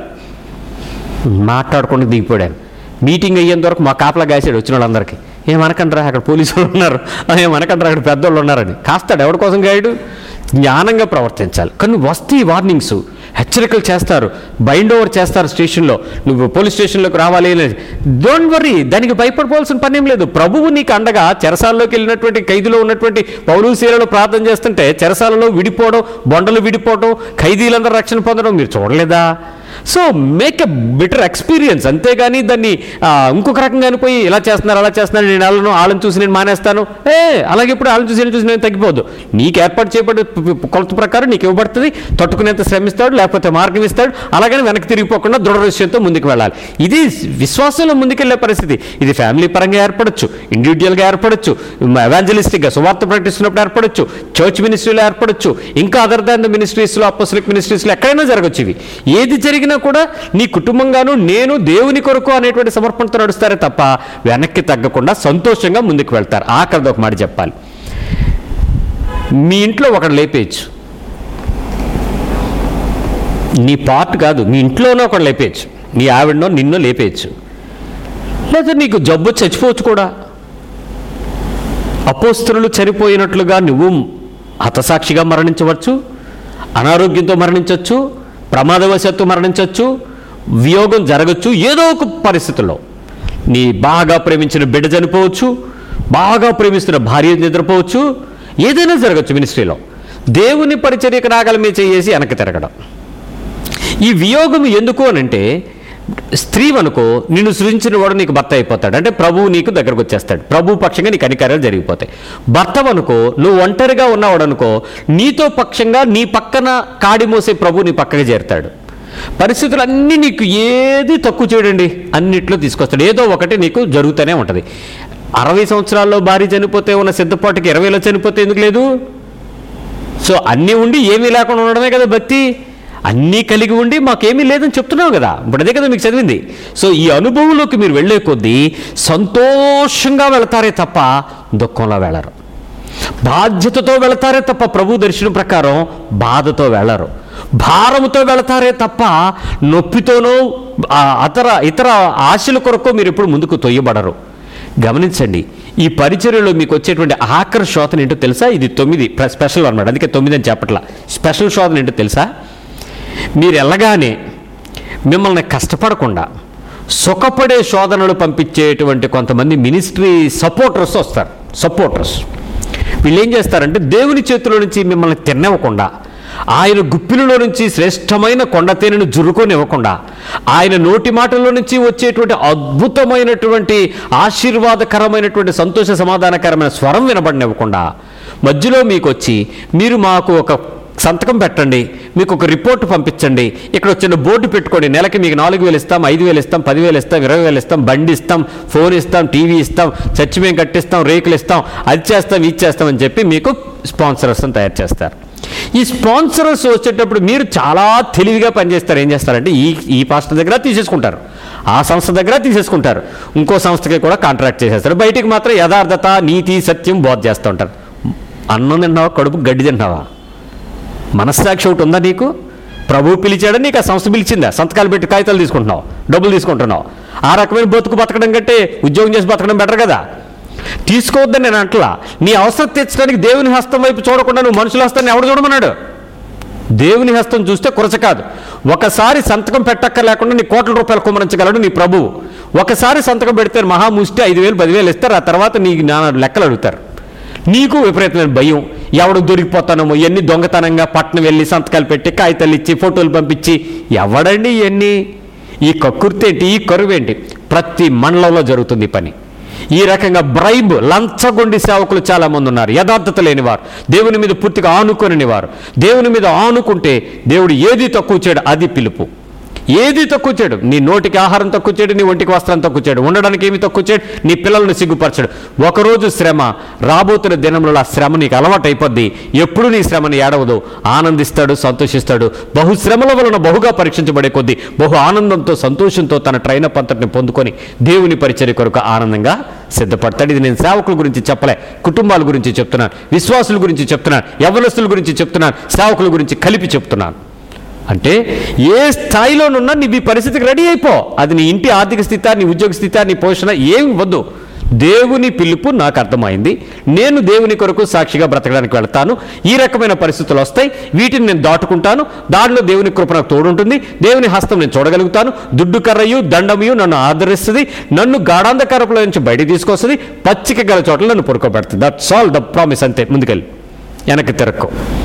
మాట్లాడుకుంటూ దిగిపోయాను మీటింగ్ అయ్యేంత వరకు మా కాపలా గాసాడు వచ్చిన వాళ్ళందరికీ ఏమనకంటారా అక్కడ పోలీసులు ఉన్నారు ఆ, ఏమనకంటారా అక్కడ పెద్దోళ్ళు ఉన్నారని కాస్తాడు ఎవరి కోసం గాయడు జ్ఞానంగా ప్రవర్తించాలి కానీ వస్తే ఈ వార్నింగ్స్ హెచ్చరికలు చేస్తారు బైండ్ ఓవర్ చేస్తారు స్టేషన్లో నువ్వు పోలీస్ స్టేషన్లోకి రావాలి డోంట్ వరీ దానికి భయపడిపోవాల్సిన పని ఏం లేదు ప్రభువు నీకు అండగా చెరసాల్లోకి వెళ్ళినటువంటి ఖైదీలో ఉన్నటువంటి పౌరు శీలలో ప్రార్థన చేస్తుంటే చెరసాలలో విడిపోవడం బొండలు విడిపోవడం ఖైదీలందరూ రక్షణ పొందడం మీరు చూడలేదా so make a better experience అంతేగాని దాన్ని ఆ, ఇంకొక రకంగా పోయి ఇలా చేస్తున్నారు అలా చేస్తున్నారు నేను వాళ్ళను వాళ్ళని చూసి నేను మానేస్తాను ఏ అలాగే ఇప్పుడు వాళ్ళని చూసి నేను చూసి నేను తగ్గిపోదు నీకు ఏర్పాటు చేయబడే ప- ప- కొలత ప్రకారం నీకు ఇవ్వబడుతుంది తట్టుకునేంత శ్రమిస్తాడు లేకపోతే మార్గం ఇస్తాడు అలాగని వెనక్కి తిరిగిపోకుండా దృఢ విషయంతో ముందుకు వెళ్ళాలి ఇది విశ్వాసంలో ముందుకెళ్లే పరిస్థితి ఇది ఫ్యామిలీ పరంగా ఏర్పడచ్చు ఇండివిజువల్గా ఏర్పడచ్చు ఎవాంజలిస్టిక్గా సువార్త ప్రకటిస్తున్నప్పుడు ఏర్పడచ్చు చర్చ్ మినిస్ట్రీలో ఏర్పడచ్చు ఇంకా అదర్ దాన్ ద మినిస్ట్రీస్లో అపోస్లిక్ మినిస్ట్రీస్లో ఎక్కడైనా జరగచ్చు ఇవి ఏది జరిగినా కూడా నీ కుటుంబంగాను నేను దేవుని కొరకు అనేటువంటి సమర్పణతో నడుస్తారే తప్ప వెనక్కి తగ్గకుండా సంతోషంగా ముందుకు వెళ్తారు ఆఖరిది ఒక మాట చెప్పాలి మీ ఇంట్లో ఒకడు లేపేయచ్చు నీ పార్ట్ కాదు మీ ఇంట్లోనే ఒకడు లేపేయచ్చు నీ ఆవిడనో నిన్నో లేపేయచ్చు లేదా నీకు జబ్బు చచ్చిపోవచ్చు కూడా అపోస్తులు చనిపోయినట్లుగా నువ్వు హతసాక్షిగా మరణించవచ్చు అనారోగ్యంతో మరణించవచ్చు ప్రమాదవశాత్తు మరణించవచ్చు వియోగం జరగచ్చు ఏదో ఒక పరిస్థితుల్లో నీ బాగా ప్రేమించిన బిడ్డ చనిపోవచ్చు బాగా ప్రేమిస్తున్న భార్య నిద్రపోవచ్చు ఏదైనా జరగచ్చు మినిస్ట్రీలో దేవుని పరిచర్యకు రాగల మీద చేసి వెనక్కి తిరగడం ఈ వియోగం ఎందుకు అని అంటే స్త్రీ అనుకో నిన్ను సృజించిన వాడు నీకు భర్త అయిపోతాడు అంటే ప్రభువు నీకు దగ్గరకు వచ్చేస్తాడు ప్రభు పక్షంగా నీకు అధికారాలు జరిగిపోతాయి భర్త అనుకో నువ్వు ఒంటరిగా ఉన్నవాడు అనుకో నీతో పక్షంగా నీ పక్కన కాడి మోసే ప్రభు నీ పక్కగా చేరుతాడు పరిస్థితులు అన్నీ నీకు ఏది తక్కువ చేయడండి అన్నిట్లో తీసుకొస్తాడు ఏదో ఒకటి నీకు జరుగుతూనే ఉంటుంది అరవై సంవత్సరాల్లో భార్య చనిపోతే ఉన్న సిద్ధపాటుకి ఇరవైలో చనిపోతే ఎందుకు లేదు సో అన్నీ ఉండి ఏమీ లేకుండా ఉండడమే కదా భక్తి అన్నీ కలిగి ఉండి మాకేమీ లేదని చెప్తున్నావు కదా ఇప్పుడు అదే కదా మీకు చదివింది సో ఈ అనుభవంలోకి మీరు వెళ్ళే కొద్దీ సంతోషంగా వెళతారే తప్ప దుఃఖంలో వెళ్ళరు బాధ్యతతో వెళతారే తప్ప ప్రభు దర్శనం ప్రకారం బాధతో వెళ్ళరు భారముతో వెళతారే తప్ప నొప్పితోనో ఆ, అతర ఇతర ఆశల కొరకు మీరు ఎప్పుడు ముందుకు తొయ్యబడరు గమనించండి ఈ పరిచర్యలో మీకు వచ్చేటువంటి ఆఖరి శోధన ఏంటో తెలుసా ఇది తొమ్మిది ప్ర- స్పెషల్ అనమాట అందుకే తొమ్మిది అని చెప్పట్లా స్పెషల్ శోధన ఏంటో తెలుసా మీరు వెళ్ళగానే మిమ్మల్ని కష్టపడకుండా సుఖపడే శోధనలు పంపించేటువంటి కొంతమంది మినిస్ట్రీ సపోర్టర్స్ వస్తారు సపోర్టర్స్ వీళ్ళు ఏం చేస్తారంటే దేవుని చేతిలో నుంచి మిమ్మల్ని తిన్నవ్వకుండా ఆయన గుప్పిలలో నుంచి శ్రేష్టమైన కొండతేనెను జురుకోనివ్వకుండా ఆయన నోటి మాటల్లో నుంచి వచ్చేటువంటి అద్భుతమైనటువంటి ఆశీర్వాదకరమైనటువంటి సంతోష సమాధానకరమైన స్వరం వినబడినివ్వకుండా మధ్యలో మీకు వచ్చి మీరు మాకు ఒక సంతకం పెట్టండి మీకు ఒక రిపోర్ట్ పంపించండి ఇక్కడ వచ్చిన బోర్డు పెట్టుకోండి నెలకి మీకు నాలుగు వేలు ఇస్తాం ఐదు వేలు ఇస్తాం పదివేలు ఇస్తాం ఇరవై వేలు ఇస్తాం బండి ఇస్తాం ఫోన్ ఇస్తాం టీవీ ఇస్తాం చర్చి మేము కట్టిస్తాం రేకులు ఇస్తాం అది చేస్తాం ఇది చేస్తాం అని చెప్పి మీకు స్పాన్సరర్స్ తయారు చేస్తారు ఈ స్పాన్సరర్స్ వచ్చేటప్పుడు మీరు చాలా తెలివిగా పనిచేస్తారు ఏం చేస్తారంటే ఈ ఈ పాస్టర్ దగ్గర తీసేసుకుంటారు ఆ సంస్థ దగ్గర తీసేసుకుంటారు ఇంకో సంస్థకి కూడా కాంట్రాక్ట్ చేసేస్తారు బయటికి మాత్రం యథార్థత నీతి సత్యం బోధ చేస్తూ ఉంటారు అన్నం తిన్నావా కడుపు గడ్డి తిన్నావా మనస్సాక్షి ఒకటి ఉందా నీకు ప్రభువు పిలిచాడా నీకు ఆ సంస్థ పిలిచిందా సంతకాలు పెట్టి కాగితాలు తీసుకుంటున్నావు డబ్బులు తీసుకుంటున్నావు ఆ రకమైన బతుకు బతకడం కంటే ఉద్యోగం చేసి బతకడం బెటర్ కదా తీసుకోవద్దని నేను అంటలా నీ అవసరం తీర్చడానికి దేవుని హస్తం వైపు చూడకుండా నువ్వు మనుషుల హస్తాన్ని ఎవడు చూడమన్నాడు దేవుని హస్తం చూస్తే కురచ కాదు ఒకసారి సంతకం పెట్టక్క లేకుండా నీ కోట్ల రూపాయలు కుమరించగలడు నీ ప్రభువు ఒకసారి సంతకం పెడితే మహాముష్టి ఐదు వేలు పదివేలు ఇస్తారు ఆ తర్వాత నీకు నానా లెక్కలు అడుగుతారు నీకు విపరీతమైన భయం ఎవడు దొరికిపోతానమో ఎన్ని దొంగతనంగా పట్టణం వెళ్ళి సంతకాలు పెట్టి కాగితాలు ఇచ్చి ఫోటోలు పంపించి ఎవడండి ఇవన్నీ ఈ కక్కుర్తేంటి ఈ కరువేంటి ప్రతి మండలంలో జరుగుతుంది ఈ పని ఈ రకంగా బ్రైబ్ లంచగొండి సేవకులు చాలా మంది ఉన్నారు యథార్థత లేనివారు దేవుని మీద పూర్తిగా ఆనుకొనిన వారు దేవుని మీద ఆనుకుంటే దేవుడు ఏది తక్కువ చేయడు అది పిలుపు ఏది తక్కువ చేయడు నీ నోటికి ఆహారం తక్కువ చేయడు నీ ఒంటికి వస్త్రం తక్కువ చేయడు ఉండడానికి ఏమి తక్కువ చేయడు నీ పిల్లల్ని సిగ్గుపరచడు ఒకరోజు శ్రమ రాబోతున్న దినంలో ఆ శ్రమ నీకు అలవాటు అయిపోద్ది ఎప్పుడు నీ శ్రమని ఏడవదు ఆనందిస్తాడు సంతోషిస్తాడు బహు శ్రమల వలన బహుగా పరీక్షించబడే కొద్దీ బహు ఆనందంతో సంతోషంతో తన ట్రైనప్ అంతటిని పొందుకొని దేవుని పరిచర్య కొరకు ఆనందంగా సిద్ధపడతాడు ఇది నేను సేవకుల గురించి చెప్పలే కుటుంబాల గురించి చెప్తున్నాను విశ్వాసుల గురించి చెప్తున్నాను యవనస్తుల గురించి చెప్తున్నాను సేవకుల గురించి కలిపి చెప్తున్నాను అంటే ఏ స్థాయిలోనున్నా నీ ఈ పరిస్థితికి రెడీ అయిపో అది నీ ఇంటి ఆర్థిక స్థితి నీ ఉద్యోగ స్థితి నీ పోషణ ఏమి వద్దు దేవుని పిలుపు నాకు అర్థమైంది నేను దేవుని కొరకు సాక్షిగా బ్రతకడానికి వెళ్తాను ఈ రకమైన పరిస్థితులు వస్తాయి వీటిని నేను దాటుకుంటాను దానిలో దేవుని కృప నాకు తోడుంటుంది దేవుని హస్తం నేను చూడగలుగుతాను దుడ్డు కర్రయు దండమియు నన్ను ఆదరిస్తుంది నన్ను గాఢాంధకారపులో నుంచి బయటికి తీసుకొస్తుంది పచ్చిక గల చోట్ల నన్ను పడుకోబెడుతుంది దట్స్ ఆల్ ద ప్రామిస్ అంతే ముందుకెళ్ళి వెనక్కి తిరక్కు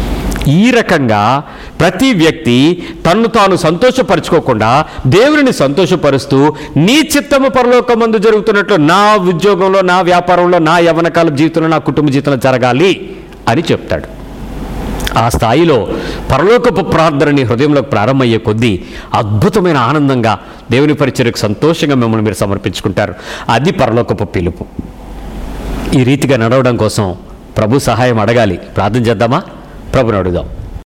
ఈ రకంగా ప్రతి వ్యక్తి తన్ను తాను సంతోషపరచుకోకుండా దేవుని సంతోషపరుస్తూ నీ చిత్తము పరలోకమందు జరుగుతున్నట్లు నా ఉద్యోగంలో నా వ్యాపారంలో నా యవనకాల జీవితంలో నా కుటుంబ జీవితంలో జరగాలి అని చెప్తాడు ఆ స్థాయిలో పరలోకపు ప్రార్థన నీ హృదయంలోకి ప్రారంభమయ్యే కొద్దీ అద్భుతమైన ఆనందంగా దేవుని పరిచయకు సంతోషంగా మిమ్మల్ని మీరు సమర్పించుకుంటారు అది పరలోకపు పిలుపు ఈ రీతిగా నడవడం కోసం ప్రభు సహాయం అడగాలి ప్రార్థన చేద్దామా ప్రభుని అడుగుదాం